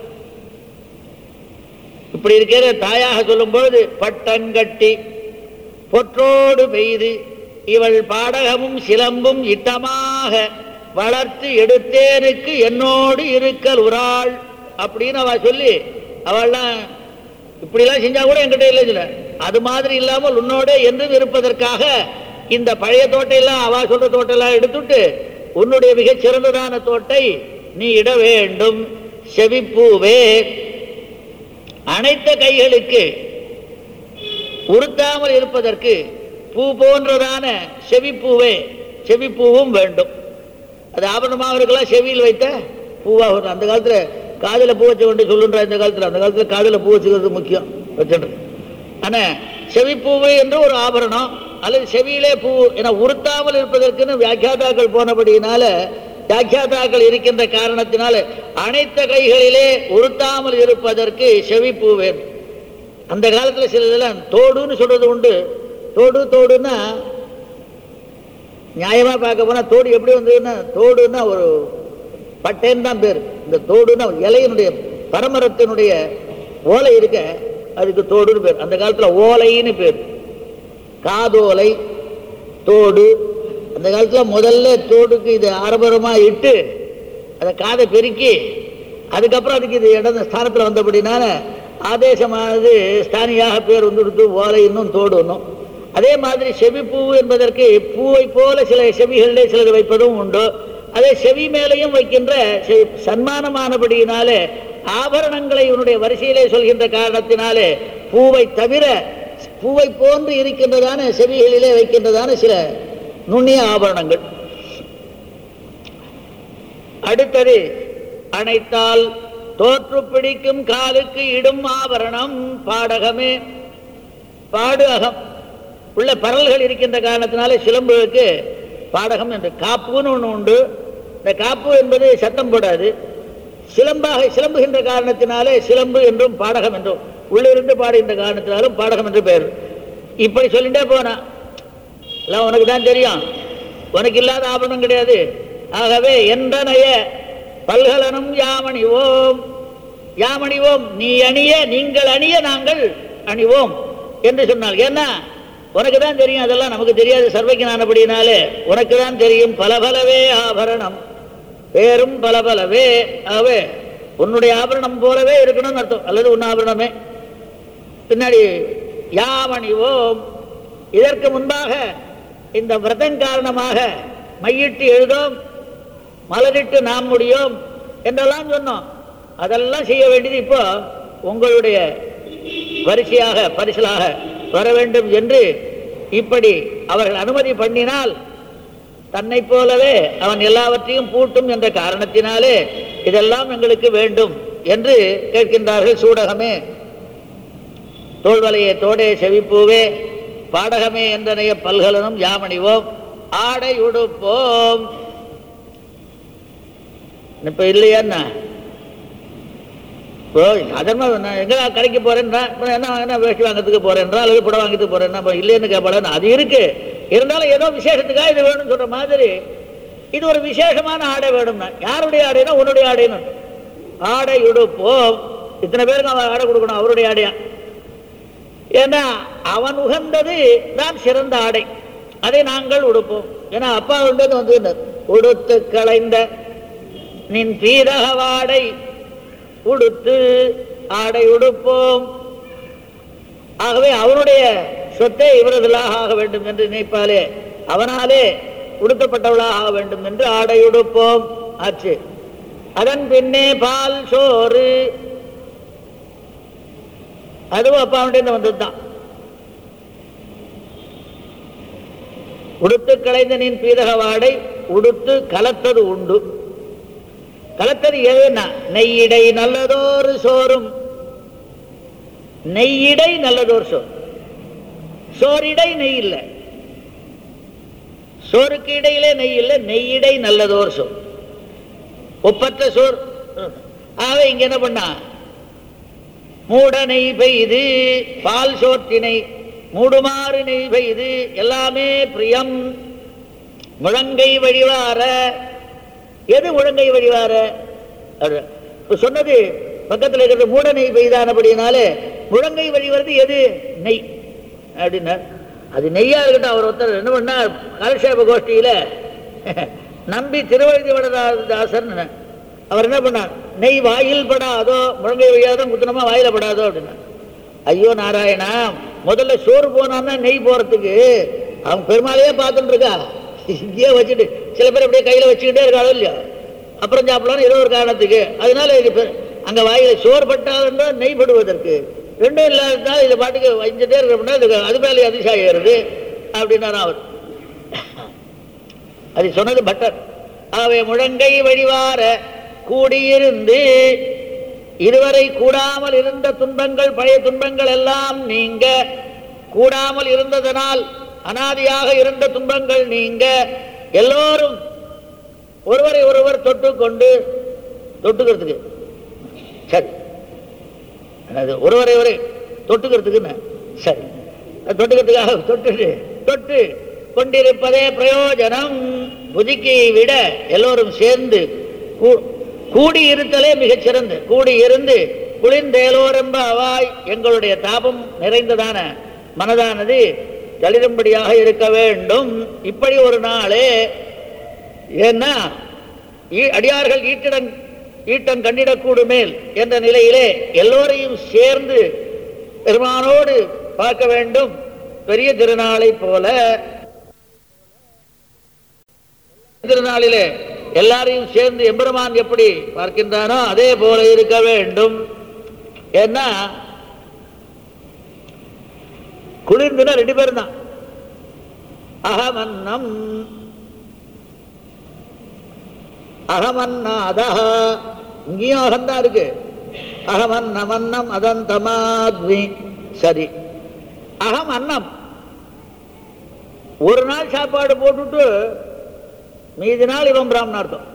இப்படி இருக்கிற தாயாக சொல்லும்பொழுது பட்டங்கட்டி பொற்றோடு பெய்து இவள் பாடகமும் சிலம்பும் இட்டமாக வளர்த்து எடுத்தேனுக்கு என்னோடு இருக்கல் உராள் அப்படின்னு அவ சொல்லி அவள்லாம் இப்படிலாம் செஞ்சா கூட என்கிட்ட இல்லை சொல்ல அது மாதிரி இல்லாமல் உன்னோட என்றும் இருப்பதற்காக இந்த பழைய தோட்டையெல்லாம் அவ சொல்ற தோட்டெல்லாம் எடுத்துட்டு உன்னுடைய மிகச் சிறந்ததான தோட்டை நீ இட வேண்டும் செவிப்பூவே அனைத்த கைகளுக்கு உறுத்தாமல் இருப்பதற்கு பூ போன்றதான செவிப்பூவே செவிப்பூவும் வேண்டும் அது ஆபரணமாக இருக்கலாம் செவியில் வைத்த பூவாக இருக்கும் அந்த காலத்துல காதுல பூ வச்ச கொண்டு சொல்லுன்ற இந்த காலத்துல அந்த காலத்துல காதுல பூ வச்சுக்கிறது முக்கியம் வச்சுட்டு ஆனா செவிப்பூவு என்று ஒரு ஆபரணம் அல்லது செவியிலே பூ என உறுத்தாமல் இருப்பதற்குன்னு வியாக்கியாதாக்கள் போனபடியினால வியாக்கியாதாக்கள் இருக்கின்ற காரணத்தினால அனைத்த கைகளிலே உறுத்தாமல் இருப்பதற்கு செவிப்பூ வேணும் அந்த காலத்துல சில இதெல்லாம் தோடுன்னு சொல்றது உண்டு தோடு தோடுன்னா நியாயமா பார்க்க போனா தோடு எப்படி வந்ததுன்னா தோடுன்னா ஒரு பட்டேன்னு தான் பேர் இந்த தோடுன்னா இலையினுடைய பரமரத்தினுடைய ஓலை இருக்க அதுக்கு தோடுன்னு பேர் அந்த காலத்துல ஓலைன்னு பேர் காதோலை தோடு அந்த காலத்துல முதல்ல தோடுக்கு இது ஆரம்பரமா இட்டு அதை காதை பெருக்கி அதுக்கப்புறம் அதுக்கு இது இடம் ஸ்தானத்தில் வந்தபடினால ஆதேசமானது ஸ்தானியாக பேர் வந்து கொடுத்து ஓலை இன்னும் தோடு இன்னும் அதே மாதிரி செவிப்பூ என்பதற்கு பூவை போல சில செவிகளிலே சிலது வைப்பதும் உண்டு அதே செவி மேலையும் வைக்கின்ற செ- சன்மானமானபடியினாலே ஆபரணங்களை இவனுடைய வரிசையிலே சொல்கின்ற காரணத்தினாலே பூவை தவிர பூவை போன்று இருக்கின்றதான செவிகளிலே வைக்கின்றதான சில நுண்ணிய ஆபரணங்கள் அடுத்தது அணைத்தால் தோற்று பிடிக்கும் காலுக்கு இடும் ஆபரணம் பாடகமே பாடு அகம் உள்ள பரல்கள் இருக்கின்ற காரணத்தினாலே சிலம்புக்கு பாடகம் என்று காப்புன்னு ஒன்று உண்டு இந்த காப்பு என்பது சத்தம் போடாது சிலம்பாக சிலம்புகின்ற காரணத்தினாலே சிலம்பு என்றும் பாடகம் என்றும் உள்ளிருந்து பாடுகின்ற காரணத்தினாலும் பாடகம் என்று பெயர் இப்படி சொல்லிட்டே போனா எல்லாம் உனக்கு தான் தெரியும் உனக்கு இல்லாத ஆபரணம் கிடையாது ஆகவே என்றனைய பல்கலனும் யாமணிவோம் யாமணிவோம் நீ அணிய நீங்கள் அணிய நாங்கள் அணிவோம் என்று சொன்னால் ஏன்னா உனக்கு தான் தெரியும் அதெல்லாம் நமக்கு தெரியாது சர்வஜனானபடினாலே உனக்கு தான் தெரியும் பல பலவே ஆபரணம் பேரும் பல பலவே ஆகவே உன்னுடைய ஆபரணம் போலவே இருக்கணும்னு அர்த்தம் அல்லது உன் ஆபரணமே பின்னாடி யாமணிவோம் இதற்கு முன்பாக இந்த விரதம் காரணமாக மையிட்டு எழுதோம் மலரிட்டு நாம் முடியும் என்றெல்லாம் சொன்னோம் அதெல்லாம் செய்ய வேண்டியது இப்போ உங்களுடைய வரிசையாக பரிசலாக வர வேண்டும் என்று இப்படி அவர்கள் அனுமதி பண்ணினால் தன்னை போலவே அவன் எல்லாவற்றையும் பூட்டும் என்ற காரணத்தினாலே இதெல்லாம் எங்களுக்கு வேண்டும் என்று கேட்கின்றார்கள் சூடகமே தோல்வலையே தோடே செவிப்பூவே பாடகமே என்றனைய பல்கலனும் யாமணிவோம் ஆடை உடுப்போம் இப்ப இல்லையான்னா இப்போ அதர்மா நான் எங்க கடைக்கு போறேன்றா இப்ப என்ன என்ன வேஷ்டி வாங்கிறதுக்கு போறேன்றா அல்லது புடவை வாங்கிறதுக்கு போறேன்னா அப்ப இல்லைன்னு கேட்பாளன்னு அது இருக்கு இருந்தாலும் ஏதோ விசேஷத்துக்காக இது வேணும்னு சொல்ற மாதிரி இது ஒரு விசேஷமான ஆடை வேணும்னா யாருடைய ஆடைனா உன்னுடைய ஆடைன்னு ஆடை உடுப்போம் இத்தனை பேருக்கு அவன் ஆடை கொடுக்கணும் அவருடைய ஆடையா ஏன்னா அவன் உகந்தது தான் சிறந்த ஆடை அதை நாங்கள் உடுப்போம் ஏன்னா அப்பா உண்டது வந்து உடுத்து களைந்த நின் பீரக வாடை உடுத்து ஆடை உடுப்போம் ஆகவே அவனுடைய சொத்தை இவரதுலாக ஆக வேண்டும் என்று நினைப்பாலே அவனாலே உடுத்தப்பட்டவளாக ஆக வேண்டும் என்று ஆடை உடுப்போம் ஆச்சு அதன் பின்னே பால் சோறு அதுவும் அப்பாவுடைய வந்தது தான் உடுத்து களைந்த நின் பீதக வாடை உடுத்து கலத்தது உண்டு கலத்தது எதுனா நெய்யிடை நல்லதோரு சோறும் நெய்யிடை நல்லதோர் சோறு சோறிடை நெய் இல்லை சோறுக்கு இடையிலே நெய் இல்லை நெய்யிடை நல்லதோர் சோறு ஒப்பற்ற சோறு ஆகவே இங்க என்ன பண்ணா மூட நெய் பெய்து பால் சோற்றினை மூடுமாறு நெய் பெய்து எல்லாமே பிரியம் முழங்கை வழிவார எது முழங்கை வழிவார அது இப்ப சொன்னது பக்கத்தில் இருக்கிற மூட நெய் பெய்தானபடினாலே முழங்கை வழிவரது எது நெய் அப்படின்னார் அது நெய்யா இருக்கட்டும் அவர் ஒருத்தர் என்ன பண்ணார் காலக்ஷேப கோஷ்டியில நம்பி திருவழுதி வடதாசன் அவர் என்ன பண்ணார் நெய் வாயில் படாதோ முழங்கை வழியாதான் குத்தனமா வாயில படாதோ அப்படின்னா ஐயோ நாராயணா முதல்ல சோறு போனான்னா நெய் போறதுக்கு அவன் பெருமாளையே பார்த்துட்டு இருக்கா இங்கேயே வச்சுட்டு சில பேர் அப்படியே கையில வச்சுக்கிட்டே இருக்காளோ இல்லையா அப்புறம் சாப்பிடலாம்னு ஏதோ ஒரு காரணத்துக்கு அதனால இது பெ- அங்க வாயில சோறு பட்டாதுன்னா நெய் படுவதற்கு ரெண்டும் இல்லாததால் இது பாட்டுக்கு வஞ்சிட்டே இருக்கிறோம்னா இது அது மேலே அதிசயம் ஏறுது அப்படின்னாரு அவர் அது சொன்னது பட்டர் ஆகவே முழங்கை வழிவார கூடியிருந்து இதுவரை கூடாமல் இருந்த துன்பங்கள் பழைய துன்பங்கள் எல்லாம் நீங்க கூடாமல் இருந்ததனால் அனாதியாக இருந்த துன்பங்கள் நீங்க எல்லோரும் ஒருவரை ஒருவர் தொட்டுக்கொண்டு தொட்டுக்கிறதுக்கு சரி அது ஒருவரை ஒரு தொட்டுக்கிறதுக்குன்னு சரி அது தொட்டுக்கிறதுக்காக தொட்டு தொட்டு கொண்டிருப்பதே பிரயோஜனம் புதுக்கியை விட எல்லோரும் சேர்ந்து கூ- கூடி இருத்தலே மிகச் சிறந்து கூடி இருந்து குளிர்ந்தேலோரெம்ப அவாய் எங்களுடைய தாபம் நிறைந்ததான மனதானது தளிரும்படியாக இருக்க வேண்டும் இப்படி ஒரு நாளே ஏன்னா ஈ- அடியார்கள் ஈட்டிடம் ஈட்டம் கண்டிடக்கூடுமேல் என்ற நிலையிலே எல்லோரையும் சேர்ந்து பெருமானோடு பார்க்க வேண்டும் பெரிய திருநாளை போல திருநாளிலே எல்லாரையும் சேர்ந்து எம்பெருமான் எப்படி பார்க்கின்றானோ அதே போல இருக்க வேண்டும் ஏன்னா குளிர்ந்துனா ரெண்டு பேரும் தான் அகமன்னம் அகமன்னாதா இங்கேயும் அகம்தான் இருக்கு அகமன்னமன்னம் அதந்தமாத்மி சரி அகம் அன்னம் ஒரு நாள் சாப்பாடு போட்டுட்டு மீதி நாள் இவன் பிராமணார்த்தம்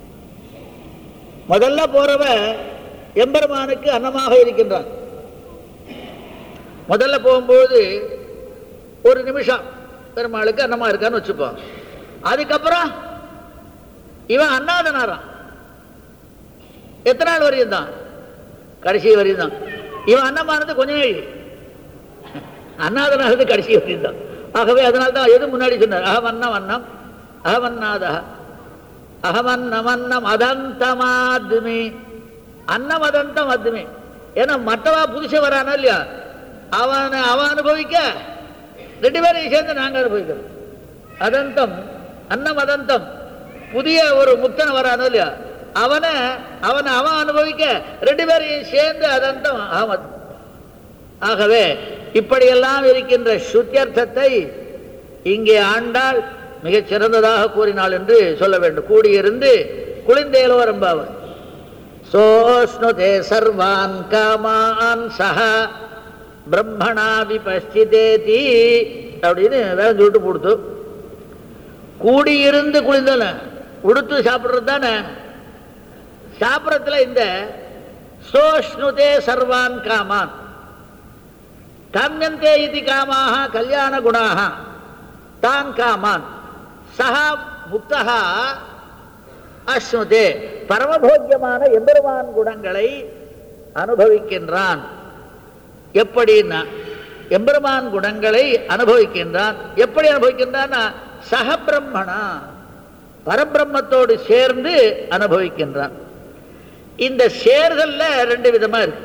முதல்ல போறவ எம்பெருமானுக்கு அன்னமாக இருக்கின்றான் முதல்ல போகும்போது ஒரு நிமிஷம் பெருமாளுக்கு அன்னமா இருக்கான்னு வச்சுப்போம் அதுக்கப்புறம் இவன் அண்ணாதனாரான் எத்தனை நாள் வரையும் தான் கடைசி வரையும் தான் இவன் அன்னமானது கொஞ்ச நாள் அண்ணாதனானது கடைசி வரையும் தான் ஆகவே அதனால தான் எது முன்னாடி சொன்னார் அகமன்னம் அன்னம் அகமன்னாதா அகமன்னமன்னம் அதந்தமாத்மி அன்னம் அதந்தம் அத்மி ஏன்னா மற்றவா புதுசு வரானா இல்லையா அவனை அவன் அனுபவிக்க ரெண்டு பேரையும் சேர்ந்து நாங்க அனுபவிக்கிறோம் அதந்தம் அன்னம் அதந்தம் புதிய ஒரு முக்தன் வரானோ இல்லையா அவனை அவனை அவன் அனுபவிக்க ரெண்டு பேரையும் சேர்ந்து அதந்தம் ஆமத் ஆகவே இப்படியெல்லாம் இருக்கின்ற சுத்தியர்த்தத்தை இங்கே ஆண்டாள் மிகச் சிறந்ததாக கூறினாள் என்று சொல்ல வேண்டும் கூடியிருந்து குளிந்தேலோ ரம்பாவன் சோஷ்ணுதே சர்வான் காமான் சஹ பிரம்மணா விபஸ்திதேதி அப்படின்னு வேலை சொல்லிட்டு கொடுத்து கூடியிருந்து குளிந்தன உடுத்து சாப்பிட்றது தானே சாப்பிட்றதுல இந்த சோஷ்ணுதே சர்வான் காமான் காமியந்தே இது காமாக கல்யாண குணாக தான் காமான் சஹா முக்தா அஸ்னுதே பரமபோக்கியமான எம்பெருமான் குணங்களை அனுபவிக்கின்றான் எப்படின்னா எம்பெருமான் குணங்களை அனுபவிக்கின்றான் எப்படி அனுபவிக்கின்றான்னா சக பிரம்மணா பரபிரம்மத்தோடு சேர்ந்து அனுபவிக்கின்றான் இந்த சேர்தல்ல ரெண்டு விதமா இருக்கு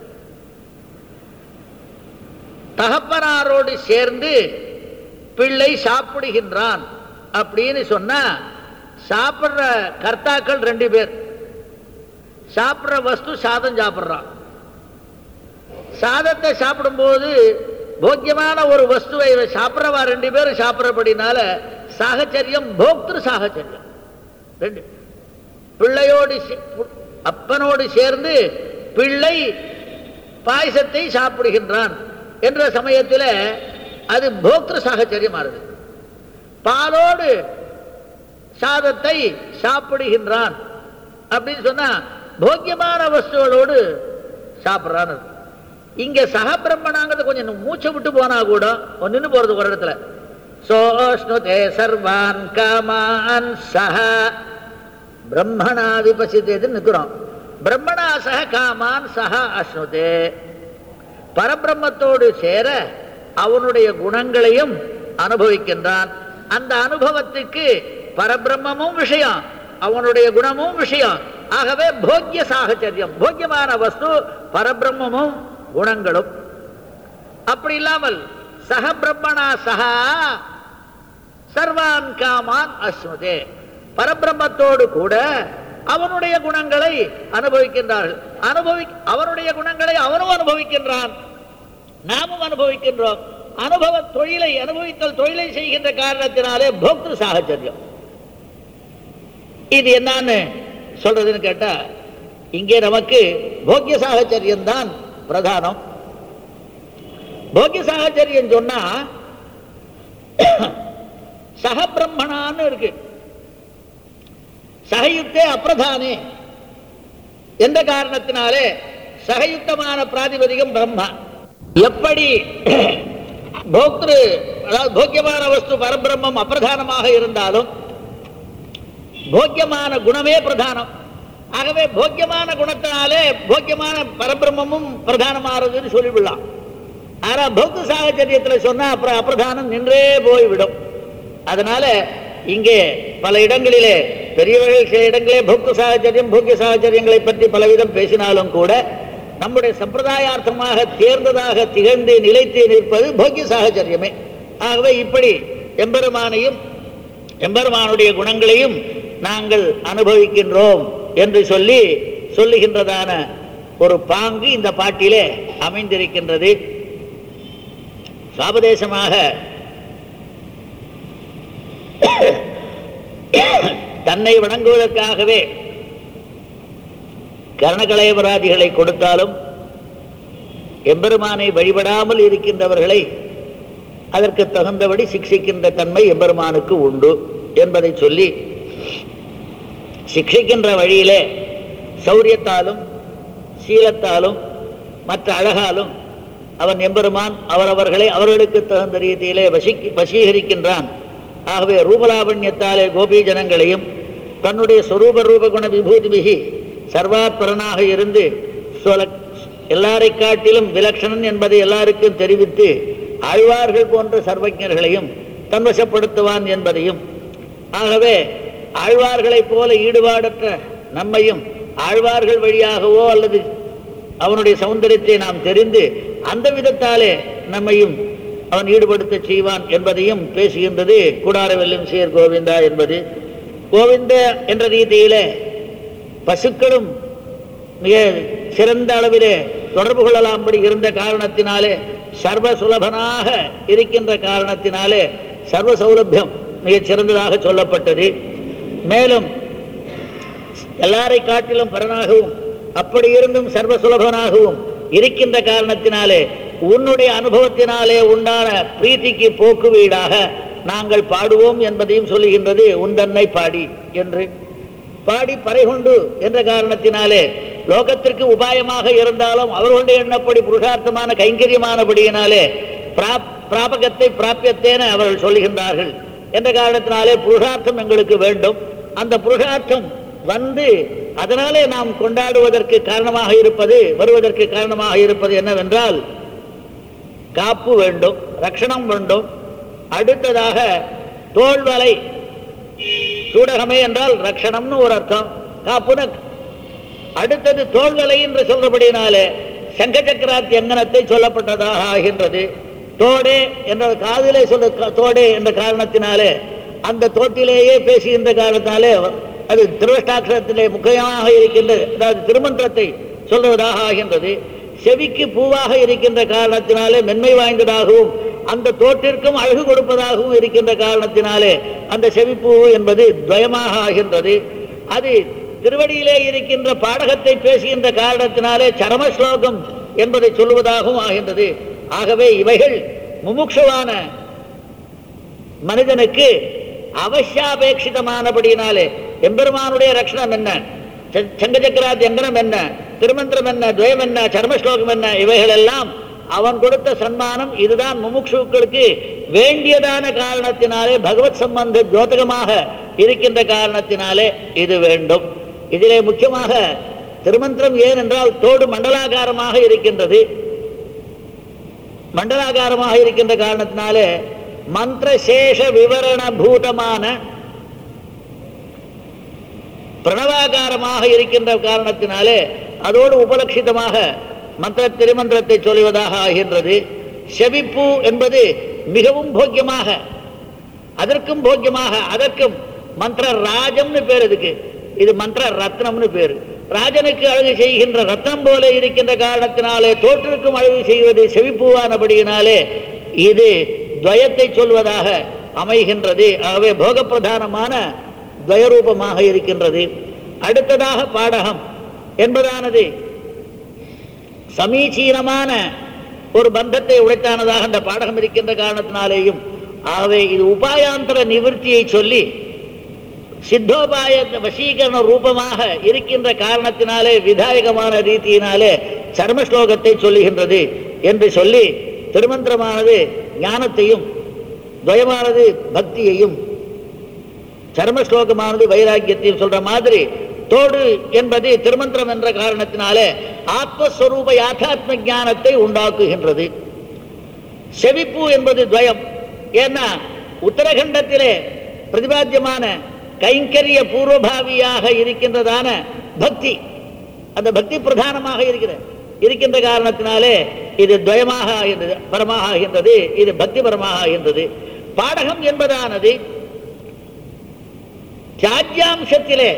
தகப்பனாரோடு சேர்ந்து பிள்ளை சாப்பிடுகின்றான் அப்படின்னு சொன்னா சாப்பிடுற கர்த்தாக்கள் ரெண்டு பேர் சாப்பிடுற வஸ்து சாதம் சாப்பிடுறான் சாதத்தை சாப்பிடும்போது போக்கியமான ஒரு வஸ்துவை இவன் சாப்பிட்றவா ரெண்டு பேரும் சாப்பிட்றபடினால சாகச்சரியம் போக்திரு சாகச்சரியம் ரெண்டு பிள்ளையோடு சே- பு- அப்பனோடு சேர்ந்து பிள்ளை பாயசத்தை சாப்பிடுகின்றான் என்ற சமயத்தில் அது போக்திரு சாகச்சரியம் ஆறுது பாலோடு சாதத்தை சாப்பிடுகின்றான் அப்படின்னு சொன்னா போக்கியமான வஸ்துகளோடு சாப்பிட்றான்னு அர்த்தம். இங்க சக பிரம்மணாங்கிறது கொஞ்சம் மூச்சை விட்டு போனா கூட நின்று போறது ஒரு இடத்துல சோஷ்ணுதே சர்வான் காமான் சஹ பிரம்மணா விபசித்தேன்னு நிற்கிறோம் பிரம்மணா சக காமான் சஹ அஸ்னுதே பரபிரம்மத்தோடு சேர அவனுடைய குணங்களையும் அனுபவிக்கின்றான் அந்த அனுபவத்துக்கு பரபிரம்மமும் விஷயம் அவனுடைய குணமும் விஷயம் ஆகவே போக்கிய சாகச்சரியம் போக்கியமான வஸ்து பரபிரம்மமும் குணங்களும் அப்படி இல்லாமல் சக பிரம்மணா சகா சர்வான் காமான் அஸ்முதே பரபிரம்மத்தோடு கூட அவனுடைய குணங்களை அனுபவிக்கின்றார்கள் அனுபவி அவனுடைய குணங்களை அவனும் அனுபவிக்கின்றான் நாமும் அனுபவிக்கின்றோம் அனுபவ தொழிலை அனுபவித்தல் தொழிலை செய்கின்ற காரணத்தினாலே போக்திரு சாகச்சரியம் இது என்னன்னு சொல்றதுன்னு கேட்டா இங்கே நமக்கு போக்கிய சாகச்சரியம் தான் பிரதானம் போக்கிய சாகச்சரியம் சொன்னா சக பிரம்மணான்னு இருக்கு சகயுக்தே அப்பிரதானே எந்த காரணத்தினாலே சகயுக்தமான பிராதிபதிகம் பிரம்மா எப்படி போக்திரு அதாவது போக்கியமான வஸ்து பரபிரம்மம் அப்பிரதானமாக இருந்தாலும் போக்கியமான குணமே பிரதானம் ஆகவே போக்கியமான குணத்தினாலே போக்கியமான பரபிரம்மமும் பிரதானமானதுன்னு சொல்லிவிடலாம் ஆனா பௌத்த சாகச்சரியத்தில் சொன்னா அப்புறம் அப்பிரதானம் நின்றே போய்விடும் அதனால இங்கே பல இடங்களிலே பெரியவர்கள் சில இடங்களே பௌத்த சாகச்சரியம் போக்கிய சாகச்சரியங்களை பற்றி பலவிதம் பேசினாலும் கூட நம்முடைய சம்பிரதாயார்த்தமாக தேர்ந்ததாக திகழ்ந்து நிலைத்து நிற்பது போக்கிய சாகச்சரியமே ஆகவே இப்படி எம்பெருமானையும் எம்பெருமானுடைய குணங்களையும் நாங்கள் அனுபவிக்கின்றோம் என்று சொல்லி சொல்லுகின்றதான ஒரு பாங்கு இந்த பாட்டிலே அமைந்திருக்கின்றது சாபதேசமாக தன்னை வணங்குவதற்காகவே கரணகலையபராதிகளை கொடுத்தாலும் எம்பெருமானை வழிபடாமல் இருக்கின்றவர்களை அதற்கு தகுந்தபடி சிக்ஷிக்கின்ற தன்மை எம்பெருமானுக்கு உண்டு என்பதை சொல்லி சிக்ஷிக்கின்ற வழியிலே சௌரியத்தாலும் சீலத்தாலும் மற்ற அழகாலும் அவன் எம்பெருமான் அவரவர்களை அவர்களுக்கு தகுந்த ரீதியிலே வசிக்கு வசீகரிக்கின்றான் ஆகவே ரூபலாவண்யத்தாலே கோபி ஜனங்களையும் தன்னுடைய சொரூப ரூபகுண விபூதிபிகி சர்வாத்பரனாக இருந்து சொல எல்லாரை காட்டிலும் விலக்ஷணன் என்பதை எல்லாருக்கும் தெரிவித்து ஆழ்வார்கள் போன்ற சர்வஜர்களையும் தன்வசப்படுத்துவான் என்பதையும் ஆகவே ஆழ்வார்களைப் போல ஈடுபாடற்ற நம்மையும் ஆழ்வார்கள் வழியாகவோ அல்லது அவனுடைய சௌந்தரியத்தை நாம் தெரிந்து அந்த விதத்தாலே நம்மையும் அவன் ஈடுபடுத்த செய்வான் என்பதையும் பேசுகின்றது கூடாரவெல்லும் சேர் கோவிந்தா என்பது கோவிந்த என்ற ரீதியிலே பசுக்களும் மிக சிறந்த அளவிலே தொடர்பு கொள்ளலாம்படி இருந்த காரணத்தினாலே சர்வ சுலபனாக இருக்கின்ற காரணத்தினாலே சர்வ சௌலபியம் மிகச் சிறந்ததாக சொல்லப்பட்டது மேலும் எல்லாரை காட்டிலும் பரனாகவும் அப்படி இருந்தும் சர்வ சுலபனாகவும் இருக்கின்ற காரணத்தினாலே உன்னுடைய அனுபவத்தினாலே உண்டான பிரீத்திக்கு போக்கு வீடாக நாங்கள் பாடுவோம் என்பதையும் சொல்லுகின்றது உந்தன்னை பாடி என்று பாடி பறைகொண்டு என்ற காரணத்தினாலே லோகத்திற்கு உபாயமாக இருந்தாலும் அவர்களுடைய எண்ணப்படி புருஷார்த்தமான கைங்கரியமானபடியினாலே பிராப் பிராபகத்தை பிராபியத்தேன அவர்கள் சொல்லுகின்றார்கள் என்ற காரணத்தினாலே புருஷார்த்தம் எங்களுக்கு வேண்டும் அந்த புருஷார்த்தம் வந்து அதனாலே நாம் கொண்டாடுவதற்கு காரணமாக இருப்பது வருவதற்கு காரணமாக இருப்பது என்னவென்றால் காப்பு வேண்டும் ரக்ஷணம் வேண்டும் அடுத்ததாக தோல்வலை சூடகமே என்றால் ரக்ஷணம்னு ஒரு அர்த்தம் காப்புன அடுத்தது தோல்வலை என்று சொல்றபடினாலே சங்க சக்கராத்தி அங்கனத்தை சொல்லப்பட்டதாக ஆகின்றது தோடே என்ற காதிலே சொல்ல க- தோடே என்ற காரணத்தினாலே அந்த தோட்டிலேயே பேசுகின்ற காரணத்தினாலே அது திருவஷ்டாட்சரத்திலே முக்கியமாக இருக்கின்ற அதாவது திருமன்றத்தை சொல்லுவதாக ஆகின்றது செவிக்கு பூவாக இருக்கின்ற காரணத்தினாலே மென்மை வாய்ந்ததாகவும் அந்த தோட்டிற்கும் அழகு கொடுப்பதாகவும் இருக்கின்ற காரணத்தினாலே அந்த செவிப்பூ என்பது துவயமாக ஆகின்றது அது திருவடியிலே இருக்கின்ற பாடகத்தை பேசுகின்ற காரணத்தினாலே சரம ஸ்லோகம் என்பதை சொல்லுவதாகவும் ஆகின்றது ஆகவே இவைகள் முமுட்சுவான மனிதனுக்கு அவசியாபேட்சிதமானபடியினாலே எம்பெருமானுடைய ரட்சணம் என்ன ச- சங்கச்சக்கராத் எங்கனம் என்ன திருமந்திரம் என்ன துவயம் என்ன சர்ம ஸ்லோகம் என்ன இவைகள் எல்லாம் அவன் கொடுத்த சன்மானம் இதுதான் முமுட்சுக்களுக்கு வேண்டியதான காரணத்தினாலே பகவத் சம்பந்த ஜோதகமாக இருக்கின்ற காரணத்தினாலே இது வேண்டும் இதிலே முக்கியமாக திருமந்திரம் ஏன் என்றால் தோடு மண்டலாகாரமாக இருக்கின்றது மண்டலாகாரமாக இருக்கின்ற காரணத்தினாலே மந்திர சேஷ விவரண பூதமான பிரணவாகாரமாக இருக்கின்ற காரணத்தினாலே அதோடு உபலட்சிதமாக மந்திர திருமந்திரத்தை சொல்லுவதாக ஆகின்றது செவிப்பு என்பது மிகவும் போக்கியமாக அதற்கும் போக்கியமாக அதற்கும் மந்திர ராஜம்னு பேர் இதுக்கு இது மந்திர ரத்னம்னு பேர் ராஜனுக்கு அழகு செய்கின்ற ரத்னம் போல இருக்கின்ற காரணத்தினாலே தோற்றுக்கும் அழகு செய்வது செவிப்பூவானபடியினாலே இது துவயத்தை சொல்வதாக அமைகின்றது ஆகவே போகப்பிரதானமான துவயரூபமாக இருக்கின்றது அடுத்ததாக பாடகம் என்பதானது சமீச்சீனமான ஒரு பந்தத்தை உடைத்தானதாக அந்த பாடகம் இருக்கின்ற காரணத்தினாலேயும் ஆகவே இது உபாயாந்தர நிவர்த்தியை சொல்லி சித்தோபாய வசீகரண ரூபமாக இருக்கின்ற காரணத்தினாலே விதாயகமான ரீதியினாலே சர்ம ஸ்லோகத்தை சொல்லுகின்றது என்று சொல்லி திருமந்திரமானது ஞானத்தையும் துவயமானது பக்தியையும் சர்ம ஸ்லோகமானது வைராக்கியத்தையும் சொல்ற மாதிரி தோடு என்பது திருமந்திரம் என்ற காரணத்தினாலே ஆத்மஸ்வரூப யாத்தாத்ம ஞானத்தை உண்டாக்குகின்றது செவிப்பு என்பது துவயம் ஏன்னா உத்தரகண்டத்திலே பிரதிபாத்தியமான கைங்கரிய பூர்வபாவியாக இருக்கின்றதான பக்தி அந்த பக்தி பிரதானமாக இருக்கிறது இருக்கின்ற காரணத்தினாலே இது துவயமாக ஆகின்றது பரமாக ஆகின்றது இது பக்தி பரமாக ஆகின்றது பாடகம் என்பதானது தியாஜ்யாம்சத்திலே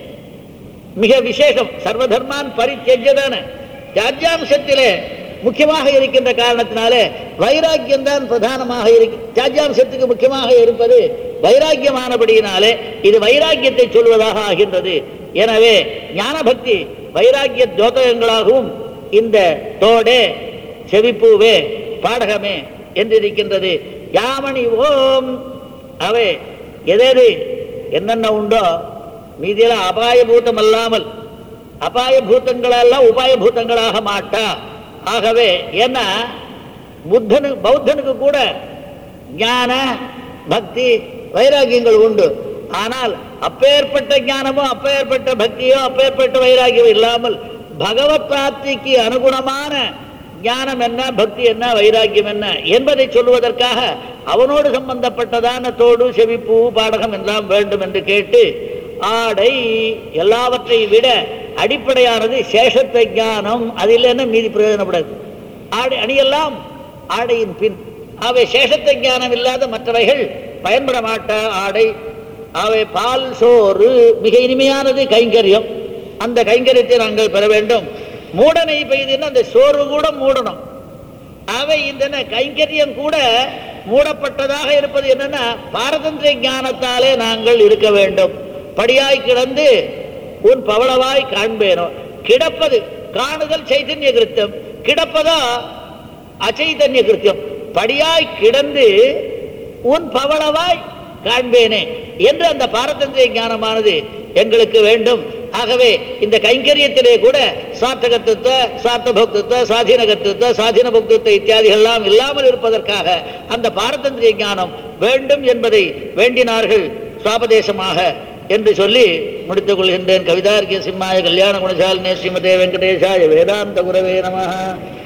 மிக விசேஷம் சர்வதர்மான் பரித்தெஜதான தியாஜ்யாம்சத்திலே முக்கியமாக இருக்கின்ற காரணத்தினாலே வைராக்கியம் தான் பிரதானமாக இருக்கு தியாஜ்யாம்சத்துக்கு முக்கியமாக இருப்பது வைராக்கியமானபடியினாலே இது வைராக்கியத்தை சொல்வதாக ஆகின்றது எனவே ஞான பக்தி வைராக்கிய ஜோதகங்களாகவும் இந்த தோடே செவிப்பூவே பாடகமே என்றிருக்கின்றது யாமணி ஓம் அவை எதேது என்னென்ன உண்டோ மீதியெல்லாம் அபாயபூதம் அல்லாமல் அபாயபூதங்களெல்லாம் உபாயபூதங்களாக மாட்டா ஆகவே ஏன்னா புத்தனு பௌத்தனுக்கு கூட ஞான பக்தி வைராகியங்கள் உண்டு ஆனால் அப்பேற்பட்ட ஞானமோ அப்பேற்பட்ட பக்தியோ அப்பேற்பட்ட வைராகியம் இல்லாமல் பகவத் பிராப்திக்கு அனுகுணமான ஞானம் என்ன பக்தி என்ன வைராக்கியம் என்ன என்பதை சொல்லுவதற்காக அவனோடு சம்பந்தப்பட்டதான தோடு செவிப்பூ பாடகம் எல்லாம் வேண்டும் என்று கேட்டு ஆடை எல்லாவற்றை விட அடிப்படையானது சேஷத்தை ஞானம் அதில் என்ன மீதி பிரயோஜனப்படாது ஆடை அணியெல்லாம் ஆடையின் பின் அவை சேஷத்தை ஞானம் இல்லாத மற்றவைகள் பயன்பட மாட்ட ஆடை அவை பால் சோறு மிக இனிமையானது கைங்கரியம் அந்த கைங்கரியத்தை நாங்கள் பெற வேண்டும் மூடனை பெய்துன்னா அந்த சோறு கூட மூடணும் அவை இந்த என்ன, கைங்கரியம் கூட மூடப்பட்டதாக இருப்பது என்னன்னா பாரதந்திர ஞானத்தாலே நாங்கள் இருக்க வேண்டும் படியாய் கிடந்து உன் பவளவாய் காண்பேனோ கிடப்பது காணுதல் சைதன்ய கிருத்தம் கிடப்பதா அச்சைதன்ய கிருத்தியம் படியாய் கிடந்து உன் பவளவாய் காண்பேனே என்று அந்த பாரதந்திர ஞானமானது எங்களுக்கு வேண்டும் ஆகவே இந்த கைங்கரியத்திலே கூட சார்த்தகத்துவ சார்த்த பக்தித்துவ சாதீன கத்துவ சாதீன பக்தித்துவ இத்தியாதிகள் எல்லாம் இல்லாமல் இருப்பதற்காக அந்த பாரதந்திரிய ஞானம் வேண்டும் என்பதை வேண்டினார்கள் சுவாபதேசமாக என்று சொல்லி முடித்துக் கொள்கின்றேன் கவிதார்க்கிய சிம்மாய கல்யாண குணசாலினே ஸ்ரீமதே வெங்கடேஷாய வேதாந்த குரவே நமஹ